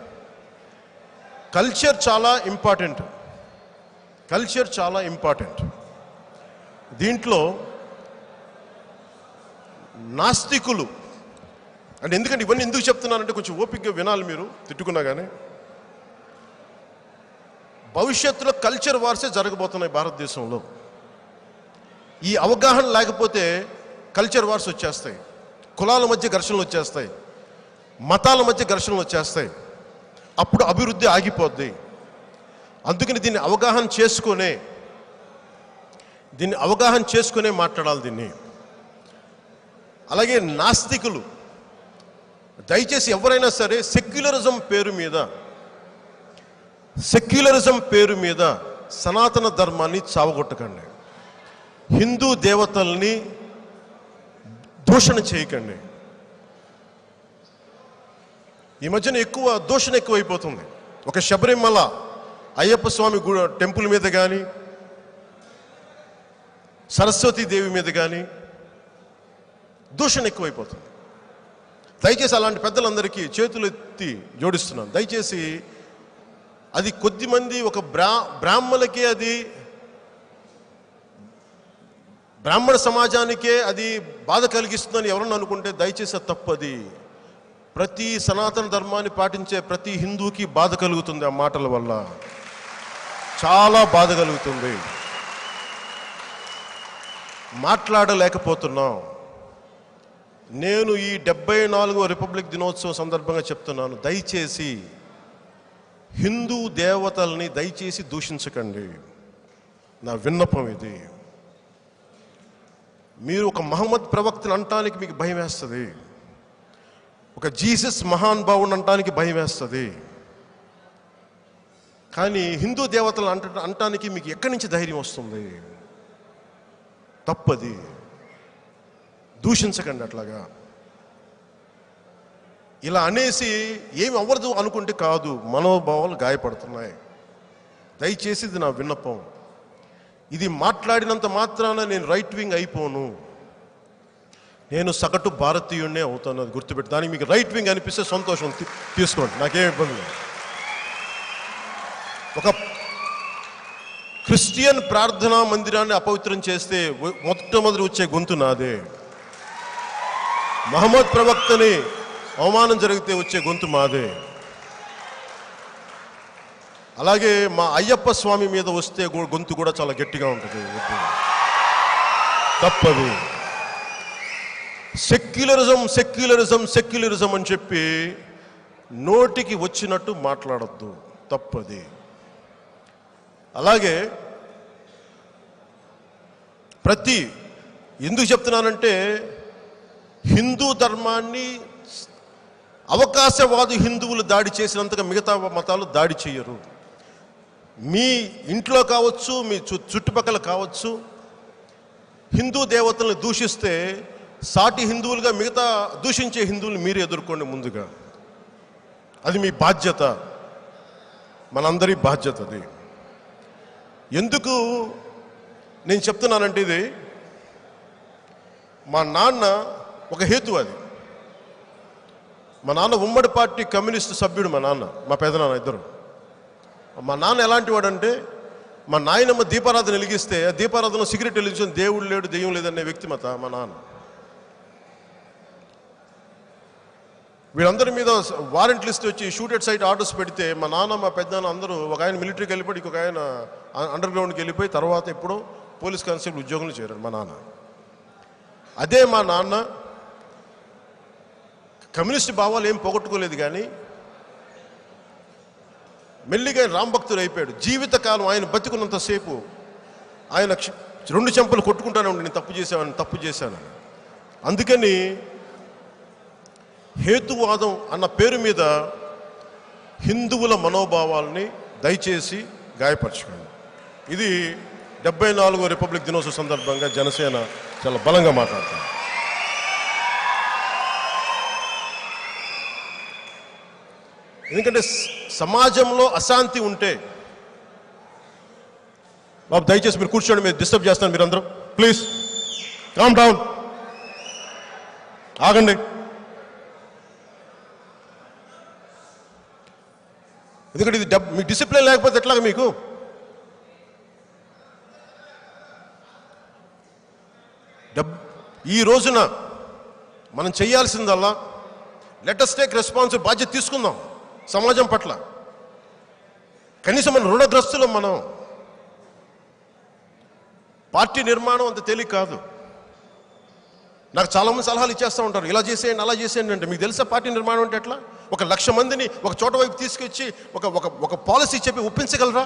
కల్చర్ చాలా ఇంపార్టెంట్ కల్చర్ చాలా ఇంపార్టెంట్ దీంట్లో నాస్తికులు అంటే ఎందుకంటే ఇవన్నీ ఎందుకు చెప్తున్నానంటే కొంచెం ఓపికగా వినాలి మీరు తిట్టుకున్నా కానీ భవిష్యత్తులో కల్చర్ వార్సే జరగబోతున్నాయి భారతదేశంలో ఈ అవగాహన లేకపోతే కల్చర్ వార్స్ వచ్చేస్తాయి కులాల మధ్య ఘర్షణలు వచ్చేస్తాయి మతాల మధ్య ఘర్షణలు వచ్చేస్తాయి అప్పుడు అభివృద్ధి ఆగిపోద్ది అందుకని దీన్ని అవగాహన చేసుకునే దీన్ని అవగాహన చేసుకునే మాట్లాడాలి దీన్ని అలాగే నాస్తికులు దయచేసి ఎవరైనా సరే సెక్యులరిజం పేరు మీద సెక్యులరిజం పేరు మీద సనాతన ధర్మాన్ని చావగొట్టకండి హిందూ దేవతల్ని దూషణ చేయకండి ఈ మధ్యన ఎక్కువ దూషణ ఎక్కువైపోతుంది ఒక శబరిమల అయ్యప్ప స్వామి గు టెంపుల్ మీద కానీ సరస్వతీ దేవి మీద కానీ దూషణ ఎక్కువైపోతుంది దయచేసి అలాంటి పెద్దలందరికీ చేతులు ఎత్తి జోడిస్తున్నాను దయచేసి అది కొద్దిమంది ఒక బ్రా బ్రాహ్మణులకే అది బ్రాహ్మణ సమాజానికే అది బాధ కలిగిస్తుందని ఎవరన్నా అనుకుంటే దయచేసి అది తప్పది ప్రతి సనాతన ధర్మాన్ని పాటించే ప్రతి హిందూకి బాధ కలుగుతుంది ఆ మాటల వల్ల చాలా బాధ కలుగుతుంది మాట్లాడలేకపోతున్నాం నేను ఈ డెబ్బై నాలుగో రిపబ్లిక్ దినోత్సవం సందర్భంగా చెప్తున్నాను దయచేసి హిందూ దేవతల్ని దయచేసి దూషించకండి నా విన్నపం ఇది మీరు ఒక మహమ్మద్ ప్రవక్తను అంటానికి మీకు భయం వేస్తుంది ఒక జీసస్ మహాన్ భావుని అంటానికి భయం వేస్తుంది కానీ హిందూ దేవతలు అంట అంటానికి మీకు ఎక్కడి నుంచి ధైర్యం వస్తుంది తప్పది దూషించకండి అట్లాగా ఇలా అనేసి ఏమి అవ్వదు అనుకుంటే కాదు మనోభావాలు గాయపడుతున్నాయి దయచేసి ఇది నా విన్నపం ఇది మాట్లాడినంత మాత్రాన నేను రైట్ వింగ్ అయిపోను నేను సగటు భారతీయుడినే అవుతాను అది గుర్తుపెట్టి దానికి మీకు రైట్ వింగ్ అనిపిస్తే సంతోషం తీ- తీసుకోండి నాకేం ఇబ్బంది లేదు ఒక క్రిస్టియన్ ప్రార్థనా మందిరాన్ని అపవిత్రం చేస్తే వ- మొట్టమొదటి వచ్చే గొంతు నాదే మహమ్మద్ ప్రవక్తని అవమానం జరిగితే వచ్చే గొంతు మాదే అలాగే మా అయ్యప్ప స్వామి మీద వస్తే గు- గొంతు కూడా చాలా గట్టిగా ఉంటుంది వద్దు. తప్పదు సెక్యులరిజం సెక్యులరిజం సెక్యులరిజం అని చెప్పి నోటికి వచ్చినట్టు మాట్లాడద్దు తప్పది అలాగే ప్రతి ఎందుకు చెప్తున్నానంటే హిందూ ధర్మాన్ని అవకాశవాది హిందువులు దాడి చేసినంతగా మిగతా మతాలు దాడి చేయరు మీ ఇంట్లో కావచ్చు మీ చు- చుట్టుపక్కల కావచ్చు హిందూ దేవతలను దూషిస్తే సాటి హిందువులుగా మిగతా దూషించే హిందువులు మీరు ఎదుర్కోండి ముందుగా అది మీ బాధ్యత మనందరి బాధ్యత అది ఎందుకు నేను చెప్తున్నానంటే ఇది మా నాన్న ఒక హేతు అది మా నాన్న ఉమ్మడి పార్టీ కమ్యూనిస్ట్ సభ్యుడు మా నాన్న మా పెదనాన్న ఇద్దరు మా నాన్న ఎలాంటి వాడంటే మా నాయనమ్మ దీపారాధన వెలిగిస్తే ఆ దీపారాధన సిగరెట్ వెలిగించిన దేవుడు లేడు దెయ్యం లేదనే వ్యక్తిమత మా నాన్న వీళ్ళందరి మీద వారెంట్ లిస్ట్ వచ్చి షూటెడ్ సైట్ ఆర్డర్స్ పెడితే మా నాన్న మా పెద్దనాన్న అందరూ ఒక ఆయన మిలిటరీకి వెళ్ళిపోయి ఇంకొక ఆయన అండర్ గ్రౌండ్కి వెళ్ళిపోయి తర్వాత ఎప్పుడో పోలీస్ కానిస్టేబుల్ ఉద్యోగంలో చేరారు మా నాన్న అదే మా నాన్న కమ్యూనిస్ట్ భావాలు ఏం పోగొట్టుకోలేదు కానీ మెల్లిగా రాంభక్తుడు అయిపోయాడు జీవితకాలం ఆయన బతికున్నంతసేపు ఆయన క్ష- రెండు చెంపలు కొట్టుకుంటానే ఉండి నేను తప్పు చేశాను తప్పు చేశాను అందుకని హేతువాదం అన్న పేరు మీద హిందువుల మనోభావాల్ని దయచేసి గాయపరచుకోండి ఇది డెబ్బై నాలుగో రిపబ్లిక్ దినోత్సవ సందర్భంగా జనసేన చాలా బలంగా మాట్లాడుతుంది ఎందుకంటే స- సమాజంలో అశాంతి ఉంటే బాబు దయచేసి మీరు కూర్చోండి మీరు డిస్టర్బ్ చేస్తాను మీరందరూ ప్లీజ్ కామ్ డౌన్ ఆగండి ఎందుకంటే ఇది డబ్ మీ డిసిప్లిన్ లేకపోతే ఎట్లాగా మీకు డబ్ ఈ రోజున మనం చేయాల్సిందల్లా లెటస్ టేక్ రెస్పాన్స్ బాధ్యత తీసుకుందాం సమాజం పట్ల కనీసం మన రుణగ్రస్తులం మనం పార్టీ నిర్మాణం అంత తేలిక కాదు నాకు చాలా మంది సలహాలు ఇచ్చేస్తూ ఉంటారు ఇలా చేసేయండి అలా చేసేయండి అంటే మీకు తెలుసా పార్టీ నిర్మాణం అంటే ఎట్లా ఒక లక్ష మందిని ఒక చోట వైపు తీసుకొచ్చి ఒక ఒక ఒక పాలసీ చెప్పి ఒప్పించగలరా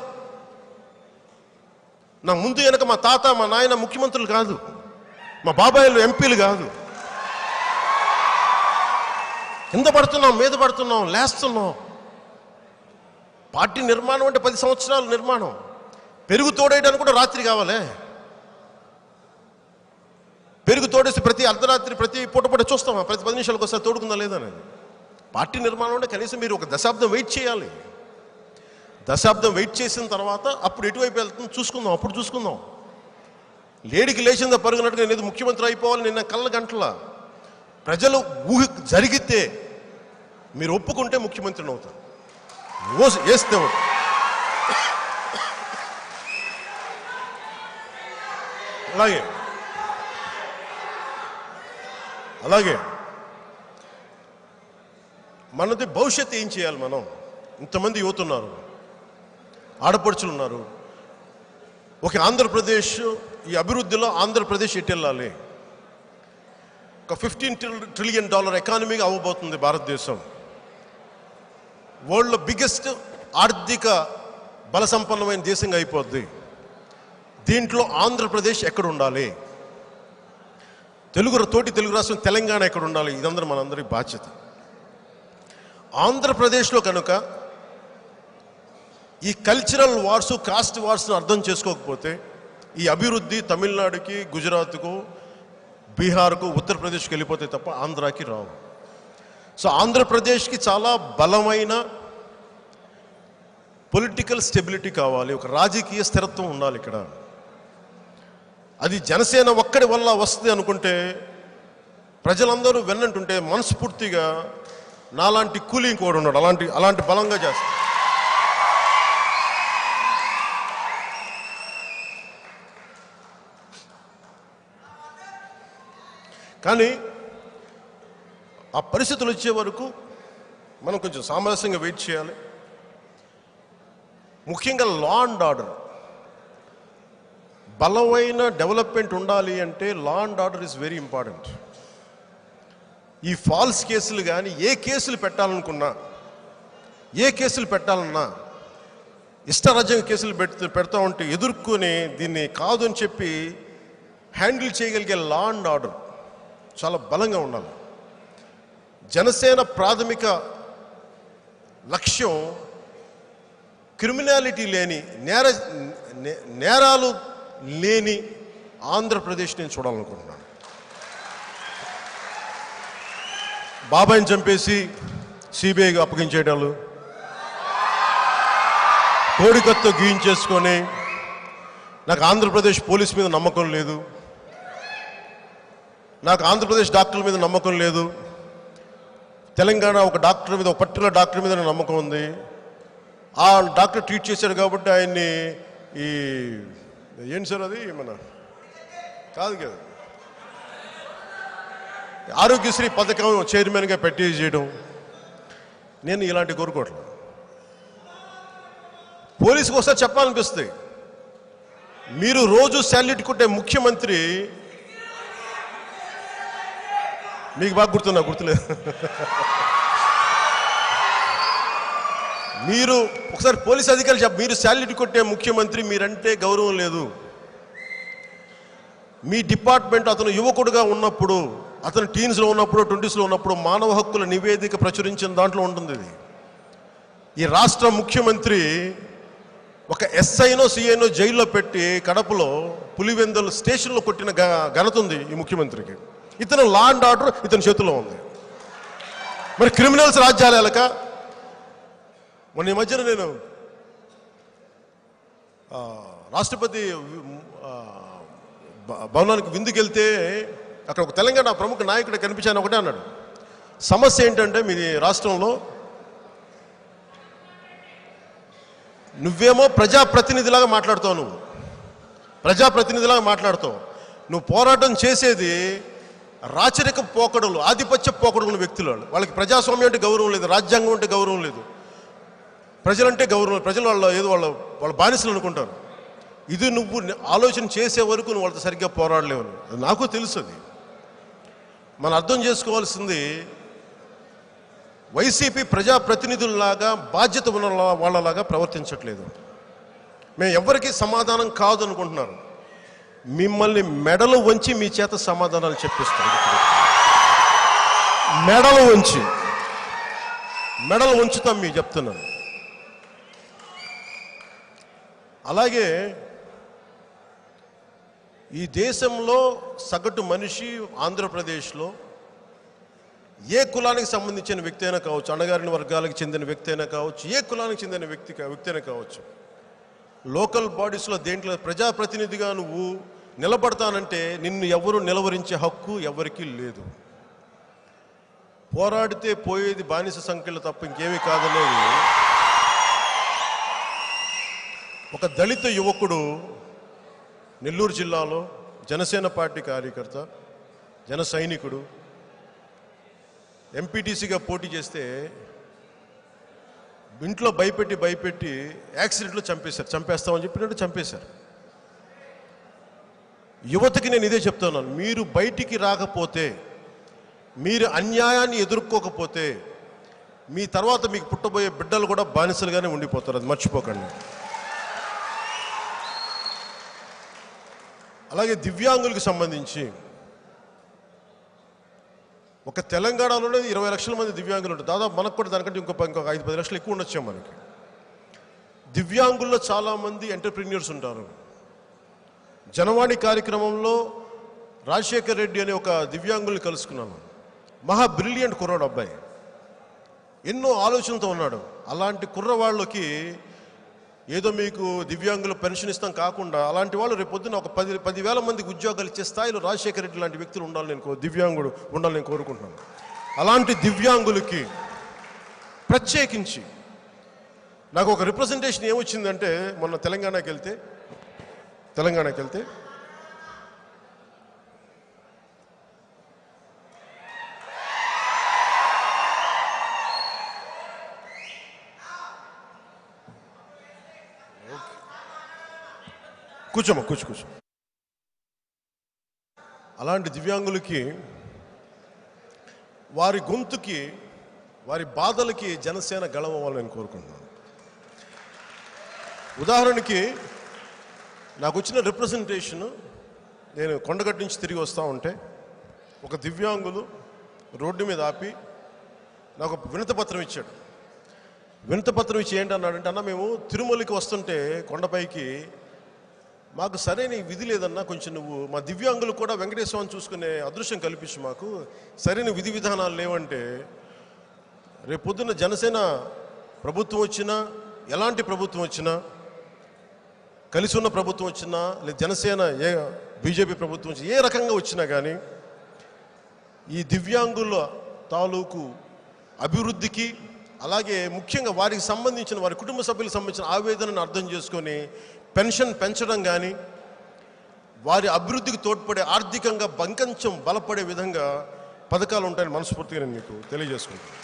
నా ముందు వెనక మా తాత మా నాయన ముఖ్యమంత్రులు కాదు మా బాబాయిలు ఎంపీలు కాదు కింద పడుతున్నాం మీద పడుతున్నాం లేస్తున్నాం పార్టీ నిర్మాణం అంటే పది సంవత్సరాల నిర్మాణం పెరుగు తోడేయడానికి కూడా రాత్రి కావాలే పెరుగు తోడేసి ప్రతి అర్ధరాత్రి ప్రతి పూట పూట చూస్తామా ప్రతి పది నిమిషాలకు ఒకసారి తోడుకుందా లేదా అనేది పార్టీ నిర్మాణం అంటే కనీసం మీరు ఒక దశాబ్దం వెయిట్ చేయాలి దశాబ్దం వెయిట్ చేసిన తర్వాత అప్పుడు ఎటువైపు వెళ్తుందో చూసుకుందాం అప్పుడు చూసుకుందాం లేడికి లేచిందా పరుగునట్టుగా నేను ఏదో ముఖ్యమంత్రి అయిపోవాలి నిన్న కళ్ళ గంటల ప్రజలు ఊహ జరిగితే మీరు ఒప్పుకుంటే ముఖ్యమంత్రిని అవుతారు ఓసి వేస్తే అవుతారు. అలాగే అలాగే మనది భవిష్యత్తు ఏం చేయాలి మనం ఇంతమంది యువత ఉన్నారు ఆడపడుచులు ఉన్నారు ఒక ఆంధ్రప్రదేశ్ ఈ అభివృద్ధిలో ఆంధ్రప్రదేశ్ ఎటు వెళ్ళాలి ఒక ఫిఫ్టీన్ ట్రిలియన్ డాలర్ ఎకానమీగా అవ్వబోతుంది భారతదేశం వరల్డ్లో బిగ్గెస్ట్ ఆర్థిక బలసంపన్నమైన దేశంగా అయిపోద్ది దీంట్లో ఆంధ్రప్రదేశ్ ఎక్కడ ఉండాలి తెలుగు తోటి తెలుగు రాష్ట్రం తెలంగాణ ఎక్కడ ఉండాలి ఇదందరూ మనందరి బాధ్యత ఆంధ్రప్రదేశ్లో కనుక ఈ కల్చరల్ వార్స్ కాస్ట్ వార్స్ను అర్థం చేసుకోకపోతే ఈ అభివృద్ధి తమిళనాడుకి గుజరాత్కు బీహార్కు ఉత్తరప్రదేశ్కి వెళ్ళిపోతే తప్ప ఆంధ్రాకి రావు సో ఆంధ్రప్రదేశ్కి చాలా బలమైన పొలిటికల్ స్టెబిలిటీ కావాలి ఒక రాజకీయ స్థిరత్వం ఉండాలి ఇక్కడ అది జనసేన ఒక్కడి వల్ల వస్తుంది అనుకుంటే ప్రజలందరూ వెన్నంటుంటే మనస్ఫూర్తిగా నాలాంటి కూలింగ్ కూడా ఉన్నాడు అలాంటి అలాంటి బలంగా చేస్తాడు కానీ ఆ పరిస్థితులు వచ్చే వరకు మనం కొంచెం సామరస్యంగా వెయిట్ చేయాలి ముఖ్యంగా లా అండ్ ఆర్డర్ బలమైన డెవలప్మెంట్ ఉండాలి అంటే law and order is very important ఈ ఫాల్స్ కేసులు కానీ ఏ కేసులు పెట్టాలనుకున్నా ఏ కేసులు పెట్టాలన్నా ఇష్టరాజ్యాంగ కేసులు పెడుతూ పెడతా ఉంటే ఎదుర్కొని దీన్ని కాదు అని చెప్పి హ్యాండిల్ చేయగలిగే లా అండ్ ఆర్డర్ చాలా బలంగా ఉండాలి జనసేన ప్రాథమిక లక్ష్యం క్రిమినాలిటీ లేని నేర నే- నేరాలు లేని ఆంధ్రప్రదేశ్ నేను చూడాలనుకుంటున్నాను బాబాయిని చంపేసి సిబిఐకి అప్పగించేటాలు కోడికత్తో గీయించేసుకొని నాకు ఆంధ్రప్రదేశ్ పోలీస్ మీద నమ్మకం లేదు నాకు ఆంధ్రప్రదేశ్ డాక్టర్ల మీద నమ్మకం లేదు తెలంగాణ ఒక డాక్టర్ మీద ఒక పర్టికులర్ డాక్టర్ మీద నాకు నమ్మకం ఉంది ఆ డాక్టర్ ట్రీట్ చేశాడు కాబట్టి ఆయన్ని ఈ ఏంటి సార్ అది మన కాదు కదా ఆరోగ్యశ్రీ పథకం చైర్మన్గా పెట్టి చేయడం నేను ఇలాంటి కోరుకోవట్లేదు పోలీసుకు ఒకసారి చెప్పాలనిపిస్తుంది మీరు రోజు శాల్యూట్ కొట్టే ముఖ్యమంత్రి మీకు బాగా గుర్తున్నా గుర్తులేదు మీరు ఒకసారి పోలీస్ అధికారులు చెప్ప మీరు శాల్యూట్ కొట్టే ముఖ్యమంత్రి మీరంటే గౌరవం లేదు మీ డిపార్ట్మెంట్ అతను యువకుడుగా ఉన్నప్పుడు అతను టీన్స్లో ఉన్నప్పుడు ట్వంటీస్లో ఉన్నప్పుడు మానవ హక్కుల నివేదిక ప్రచురించిన దాంట్లో ఉంటుంది ఇది ఈ రాష్ట్ర ముఖ్యమంత్రి ఒక ఎస్ఐనో సిఐనో జైల్లో పెట్టి కడపలో పులివెందులు స్టేషన్లో కొట్టిన ఘ- ఘనత ఉంది ఈ ముఖ్యమంత్రికి ఇతను లా అండ్ ఆర్డర్ ఇతని చేతిలో ఉంది మరి క్రిమినల్స్ రాజ్యాలు ఎలక మొన్న ఈ మధ్యన నేను ఆ, రాష్ట్రపతి ఆ, భ- భవనానికి విందుకెళ్తే అక్కడ ఒక తెలంగాణ ప్రముఖ నాయకుడు కనిపించాను ఒకటే అన్నాడు సమస్య ఏంటంటే మీది రాష్ట్రంలో నువ్వేమో ప్రజాప్రతినిధిలాగా మాట్లాడుతావు నువ్వు ప్రజాప్రతినిధిలాగా మాట్లాడుతావు నువ్వు పోరాటం చేసేది రాచరిక పోకడలు ఆధిపత్య పోకడలు వ్యక్తులు వాళ్ళు. వాళ్ళకి ప్రజాస్వామ్యం అంటే గౌరవం లేదు రాజ్యాంగం అంటే గౌరవం లేదు ప్రజలంటే గౌరవం ప్రజలు వాళ్ళ ఏదో వాళ్ళ వాళ్ళ బానిసలు అనుకుంటారు ఇది నువ్వు ని- ఆలోచన చేసే వరకు నువ్వు వాళ్ళతో సరిగ్గా పోరాడలేవు అని. అది నాకు తెలుసు అది మనం అర్థం చేసుకోవాల్సింది వైసీపీ ప్రజాప్రతినిధుల్లాగా బాధ్యత ఉన్న వాళ్ళ- వాళ్ళలాగా ప్రవర్తించట్లేదు మేము ఎవరికి సమాధానం కాదు అనుకుంటున్నారు మిమ్మల్ని మెడలు వంచి మీ చేత సమాధానాలు చెప్పిస్తాం మెడలు వంచి మెడలు వంచుతాం మీ చెప్తున్నాను అలాగే ఈ దేశంలో సగటు మనిషి ఆంధ్రప్రదేశ్లో ఏ కులానికి సంబంధించిన వ్యక్తి అయినా కావచ్చు అణగారిన వర్గాలకు చెందిన వ్యక్తి అయినా కావచ్చు ఏ కులానికి చెందిన వ్యక్తి కా- వ్యక్తి అయినా కావచ్చు లోకల్ బాడీస్లో దేంట్లో ప్రజాప్రతినిధిగా నువ్వు నిలబడతానంటే నిన్ను ఎవరు నిలవరించే హక్కు ఎవరికీ లేదు పోరాడితే పోయేది బానిస సంఖ్యలు తప్ప ఇంకేమీ కాదనేది ఒక దళిత యువకుడు నెల్లూరు జిల్లాలో జనసేన పార్టీ కార్యకర్త జన సైనికుడు ఎంపీటీసీగా పోటీ చేస్తే ఇంట్లో భయపెట్టి భయపెట్టి యాక్సిడెంట్లో చంపేశారు చంపేస్తామని చెప్పినట్టు చంపేశారు యువతకి నేను ఇదే చెప్తున్నాను మీరు బయటికి రాకపోతే మీరు అన్యాయాన్ని ఎదుర్కోకపోతే మీ తర్వాత మీకు పుట్టబోయే బిడ్డలు కూడా బానిసలుగానే ఉండిపోతారు అది మర్చిపోకండి అలాగే దివ్యాంగులకు సంబంధించి ఒక తెలంగాణలోనే ఇరవై లక్షల మంది దివ్యాంగులు ఉంటారు దాదాపు మనకు కూడా దానికంటే ఇంకొక ఇంకొక ఐదు పది లక్షలు ఎక్కువ ఉండొచ్చాం మనకి దివ్యాంగుల్లో చాలామంది ఎంటర్ప్రీనియర్స్ ఉంటారు జనవాణి కార్యక్రమంలో రాజశేఖర్ రెడ్డి అనే ఒక దివ్యాంగుల్ని కలుసుకున్నాను మహా బ్రిలియంట్ కుర్రాడు అబ్బాయి ఎన్నో ఆలోచనతో ఉన్నాడు అలాంటి కుర్రవాళ్ళకి ఏదో మీకు దివ్యాంగుల పెన్షన్ ఇస్తాం కాకుండా అలాంటి వాళ్ళు రేపు పొద్దున్న ఒక పది పదివేల మందికి ఉద్యోగాలు ఇచ్చే స్థాయిలో రాజశేఖర రెడ్డి లాంటి వ్యక్తులు ఉండాలని నేను కో- దివ్యాంగుడు ఉండాలని నేను కోరుకుంటున్నాను అలాంటి దివ్యాంగులకి ప్రత్యేకించి నాకు ఒక రిప్రజెంటేషన్ ఏమొచ్చిందంటే మొన్న తెలంగాణకి వెళ్తే తెలంగాణకి వెళ్తే కూర్చోమ్మ కూర్చో కూర్చో అలాంటి దివ్యాంగులకి వారి గొంతుకి వారి బాధలకి జనసేన గళమవ్వాలని నేను కోరుకుంటున్నాను ఉదాహరణకి నాకు వచ్చిన రిప్రజెంటేషన్ నేను కొండగట్టు నుంచి తిరిగి వస్తూ ఉంటే ఒక దివ్యాంగులు రోడ్డు మీద ఆపి నాకు ఒక వినతపత్రం ఇచ్చాడు వినతపత్రం ఇచ్చి ఏంటన్నాడంటే అన్న మేము తిరుమలకి వస్తుంటే కొండపైకి మాకు సరైన విధి లేదన్నా కొంచెం నువ్వు మా దివ్యాంగులు కూడా వెంకటేశ్వరం చూసుకునే అదృశ్యం కల్పించు మాకు సరైన విధి విధానాలు లేవంటే రేపు పొద్దున్న జనసేన ప్రభుత్వం వచ్చినా ఎలాంటి ప్రభుత్వం వచ్చినా కలిసి ఉన్న ప్రభుత్వం వచ్చినా లేదా జనసేన ఏ బీజేపీ ప్రభుత్వం వచ్చినా ఏ రకంగా వచ్చినా కానీ ఈ దివ్యాంగుల తాలూకు అభివృద్ధికి అలాగే ముఖ్యంగా వారికి సంబంధించిన వారి కుటుంబ సభ్యులకు సంబంధించిన ఆవేదనను అర్థం చేసుకొని పెన్షన్ పెంచడం కానీ వారి అభివృద్ధికి తోడ్పడే ఆర్థికంగా బంకంచం బలపడే విధంగా పథకాలు ఉంటాయని మనస్ఫూర్తిగా నేను మీకు తెలియజేసుకుంటాను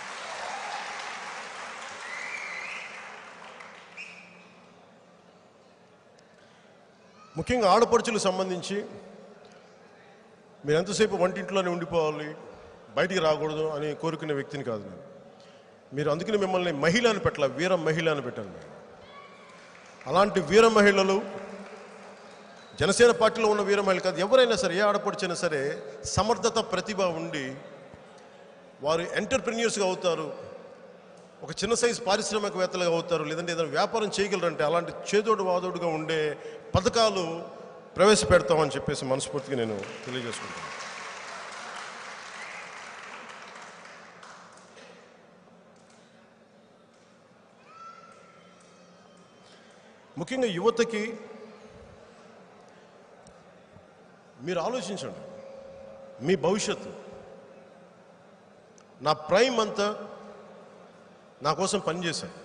ముఖ్యంగా ఆడపడుచులకు సంబంధించి మీరు ఎంతసేపు వంటింట్లోనే ఉండిపోవాలి బయటికి రాకూడదు అని కోరుకునే వ్యక్తిని కాదు నేను మీరు అందుకని మిమ్మల్ని మహిళ అని పెట్టాల వీర మహిళ అని పెట్టాను నేను అలాంటి వీర మహిళలు జనసేన పార్టీలో ఉన్న వీర మహిళలు కాదు ఎవరైనా సరే ఏ ఆడపడుచైనా సరే సమర్థత ప్రతిభ ఉండి వారు ఎంటర్ప్రెన్యూర్స్గా అవుతారు ఒక చిన్న సైజు పారిశ్రామికవేత్తలుగా అవుతారు లేదంటే ఏదైనా వ్యాపారం చేయగలరంటే అలాంటి చేదోడు వాదోడుగా ఉండే పథకాలు ప్రవేశపెడతామని చెప్పేసి మనస్ఫూర్తిగా నేను తెలియజేసుకుంటాను ముఖ్యంగా యువతకి మీరు ఆలోచించండి మీ భవిష్యత్తు నా ప్రైమ్ అంతా నా కోసం పనిచేశాను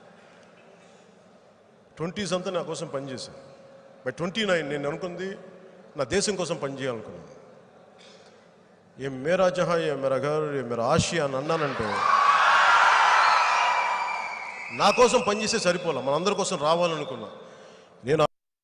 ట్వంటీస్ అంతా నా కోసం పనిచేశాను బై ట్వంటీ నైన్ నేను అనుకుంది నా దేశం కోసం పనిచేయాలనుకున్నాను ఏ మేరా జహా ఏ మేరా ఘర్ ఏ మేరా ఆసియా అని అన్నానంటే నా కోసం పనిచేస్తే సరిపోలే మనందరి కోసం రావాలనుకున్నా నేను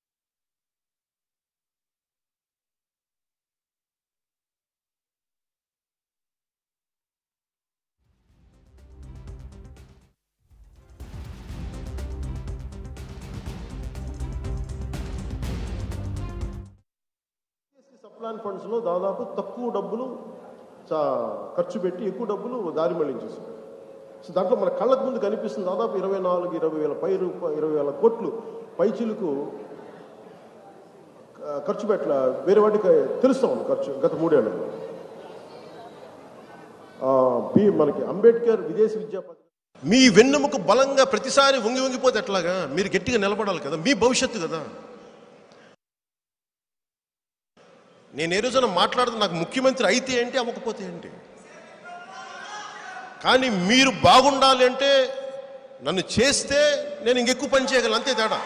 సప్లాన్ ఫండ్స్లో దాదాపు తక్కువ డబ్బులు చా ఖర్చు పెట్టి ఎక్కువ డబ్బులు దారి మళ్లించేసాం సో దాంట్లో మన కళ్ళకు ముందు కనిపిస్తుంది దాదాపు ఇరవై నాలుగు ఇరవై వేల పై రూప ఇరవై వేల కోట్లు పైచిలకు ఆ, ఖర్చు పెట్టల వేరే వాటికి తెలుస్తా ఉంది ఖర్చు గత మూడేళ్ళలో ఆ, బి మనకి అంబేద్కర్ విదేశీ విద్యా పథకం మీ వెన్నెముక బలంగా ప్రతిసారి వంగి వంగిపోతే ఎట్లాగా మీరు గట్టిగా నిలబడాలి కదా మీ భవిష్యత్తు కదా నేను ఏ రోజున మాట్లాడుతూ నాకు ముఖ్యమంత్రి అయితే ఏంటి అవ్వకపోతే ఏంటి కానీ మీరు బాగుండాలి అంటే నన్ను చేస్తే నేను ఇంకెక్కువ పని చేయగలను అంతే తేడా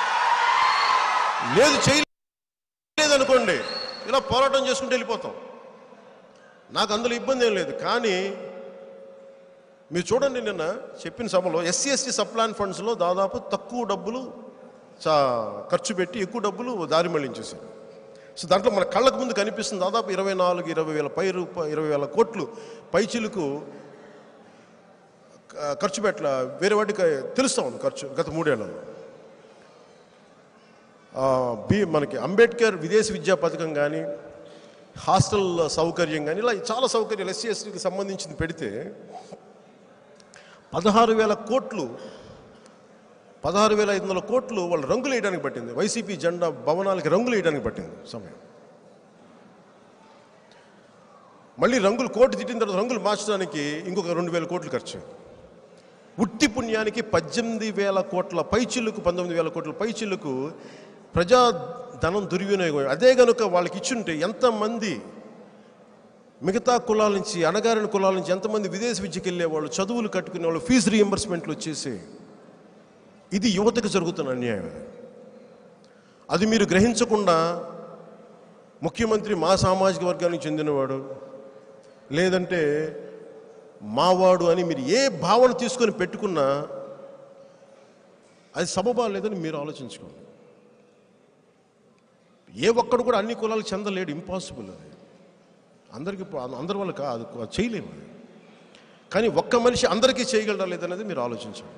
లేదు చేయలేదనుకోండి ఇలా పోరాటం చేసుకుంటూ వెళ్ళిపోతాం నాకు అందులో ఇబ్బంది ఏం లేదు కానీ మీరు చూడండి నిన్న చెప్పిన సభలో ఎస్సీ ఎస్టీ సప్లాన్ ఫండ్స్లో దాదాపు తక్కువ డబ్బులు చా ఖర్చు పెట్టి ఎక్కువ డబ్బులు దారి మళ్లించేశారు సో దాంట్లో మన కళ్ళకు ముందు కనిపిస్తుంది దాదాపు ఇరవై నాలుగు ఇరవై వేల పై రూప ఇరవై వేల కోట్లు పైచిలకు క- ఖర్చు పెట్టల వేరే వాటికి తెలుస్తా ఉంది ఖర్చు గత మూడేళ్లలో ఆ, బి మనకి అంబేద్కర్ విదేశీ విద్యా పథకం కానీ హాస్టల్ సౌకర్యం కానీ ఇలా చాలా సౌకర్యాలు ఎస్సీ ఎస్టీకి సంబంధించింది పెడితే పదహారు వేల కోట్లు పదహారు వేల ఐదు వందల కోట్లు వాళ్ళు రంగులు వేయడానికి పట్టింది వైసీపీ జెండా భవనాలకి రంగులు వేయడానికి పట్టింది సమయం మళ్ళీ రంగులు కోటు తిట్టిన తర్వాత రంగులు మార్చడానికి ఇంకొక రెండు వేల కోట్లు ఖర్చు ఉట్టి పుణ్యానికి పద్దెనిమిది వేల కోట్ల పైచిల్లుకు పంతొమ్మిది వేల కోట్ల పైచిల్లుకు ప్రజా ధనం దుర్వినియోగం అదే గనుక వాళ్ళకి ఇచ్చుంటే ఎంతమంది మిగతా కులాల నుంచి అణగారిన కులాల నుంచి ఎంతమంది విదేశ విద్యకి వెళ్ళేవాళ్ళు చదువులు కట్టుకునే వాళ్ళు ఫీజు రీఎంబర్స్మెంట్లు వచ్చేసి ఇది యువతకు జరుగుతున్న అన్యాయం అది మీరు గ్రహించకుండా ముఖ్యమంత్రి మా సామాజిక వర్గానికి చెందినవాడు లేదంటే మావాడు అని మీరు ఏ భావన తీసుకొని పెట్టుకున్నా అది సబబా లేదని మీరు ఆలోచించుకోండి ఏ ఒక్కడు కూడా అన్ని కులాలకు చెందలేడు ఇంపాసిబుల్ అది అందరికీ ప- అందరి వల్ల కాదు అది చేయలేము అది కానీ ఒక్క మనిషి అందరికీ చేయగలరా లేదనేది మీరు ఆలోచించండి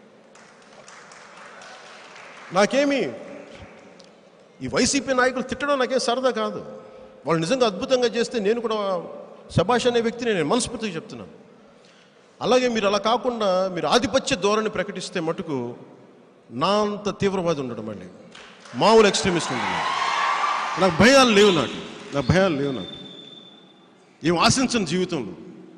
నాకేమి ఈ వైసీపీ నాయకులు తిట్టడం నాకేం సరదా కాదు వాళ్ళు నిజంగా అద్భుతంగా చేస్తే నేను కూడా శభాష్ అనే వ్యక్తిని నేను మనస్ఫూర్తిగా చెప్తున్నాను అలాగే మీరు అలా కాకుండా మీరు ఆధిపత్య ధోరణి ప్రకటిస్తే మటుకు నా అంత తీవ్రవాది ఉండడం మళ్ళీ మామూలు ఎక్స్ట్రీమిస్ట్ ఉండడం నాకు భయాలు లేవు నాకు నాకు భయాలు లేవు నాకు ఏం ఆశించను జీవితంలో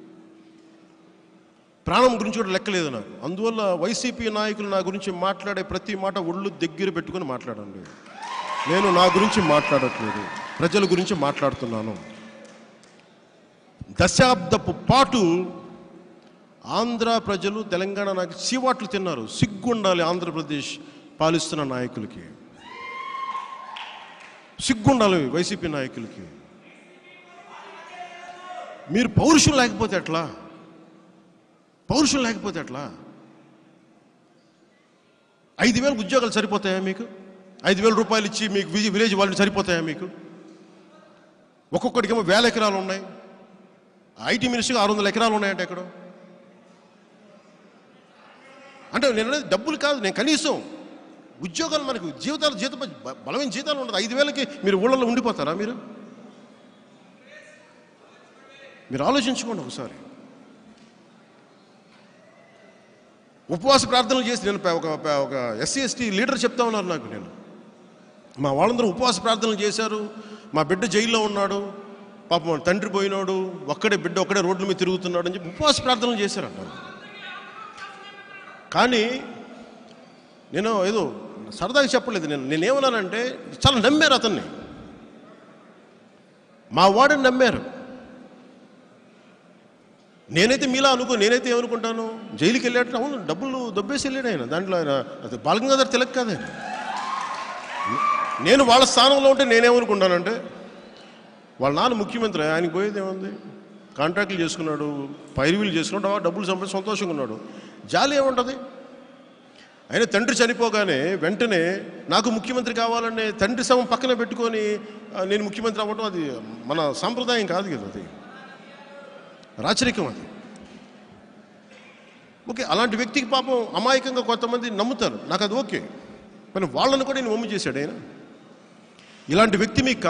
ప్రాణం గురించి కూడా లెక్కలేదు నాకు అందువల్ల వైసీపీ నాయకులు నా గురించి మాట్లాడే ప్రతి మాట ఒళ్ళు దగ్గర పెట్టుకొని మాట్లాడండి నేను నా గురించి మాట్లాడట్లేదు ప్రజల గురించి మాట్లాడుతున్నాను దశాబ్దపు పాటు ఆంధ్ర ప్రజలు తెలంగాణ నాకు చీవాట్లు తిన్నారు సిగ్గుండాలి ఆంధ్రప్రదేశ్ పాలిస్తున్న నాయకులకి సిగ్గుండాలి వైసీపీ నాయకులకి మీరు పౌరుషం లేకపోతే ఎట్లా పౌరుషం లేకపోతే ఎట్లా ఐదు వేలకు ఉద్యోగాలు సరిపోతాయా మీకు ఐదు వేల రూపాయలు ఇచ్చి మీకు విజి- విలేజ్ వాళ్ళని సరిపోతాయా మీకు ఒక్కొక్కడికేమో వేల ఎకరాలు ఉన్నాయి ఐటీ మినిస్టర్కి ఆరు వందల ఎకరాలు ఉన్నాయంటే ఎక్కడ అంటే నేను అనేది డబ్బులు కాదు నేను కనీసం ఉద్యోగాలు మనకు జీవితాలు జీతం బ- బలమైన జీతాలు ఉండదు ఐదు వేలకి మీరు ఊళ్ళలో ఉండిపోతారా మీరు మీరు ఆలోచించుకోండి ఒకసారి ఉపవాస ప్రార్థనలు చేసి నేను ప- ఒక ప- ఒక ఎస్సీ ఎస్టీ లీడర్ చెప్తా ఉన్నారు నాకు నేను మా వాళ్ళందరూ ఉపవాస ప్రార్థనలు చేశారు మా బిడ్డ జైల్లో ఉన్నాడు పాపం తండ్రి పోయినాడు ఒక్కడే బిడ్డ ఒక్కడే రోడ్ల మీద తిరుగుతున్నాడు అని చెప్పి ఉపవాస ప్రార్థనలు చేశారంట కానీ నేను ఏదో సరదాగా చెప్పలేదు నేను నేనేమన్నానంటే చాలా నమ్మారు అతన్ని మా వాడిని నమ్మారు నేనైతే మీలా అనుకో నేనైతే ఏమనుకుంటాను జైలుకి వెళ్ళాడు అవును డబ్బులు దొబ్బేసి వెళ్ళాడు ఆయన దాంట్లో ఆయన అది బాలగంగాధర్ తిలక్ కాదు ఆయన నేను వాళ్ళ స్థానంలో ఉంటే నేనేమనుకుంటానంటే వాళ్ళ నాన్న ముఖ్యమంత్రి ఆయనకి పోయేది ఏముంది కాంట్రాక్టులు చేసుకున్నాడు పైరువీలు చేసుకున్నాడు ఆ డబ్బులు సంపాదించి సంతోషంగా ఉన్నాడు జాలి ఏముంటుంది ఆయన తండ్రి చనిపోగానే వెంటనే నాకు ముఖ్యమంత్రి కావాలనే తండ్రి శవం పక్కన పెట్టుకొని ఆ, నేను ముఖ్యమంత్రి అవ్వడం అది మన సాంప్రదాయం కాదు కదా అది రాచరికం అది ఓకే అలాంటి వ్యక్తికి పాపం అమాయకంగా కొంతమంది నమ్ముతారు నాకు అది ఓకే మరి వాళ్ళని కూడా నేను మమ్ము చేశాడు ఆయన ఇలాంటి వ్యక్తి మీకు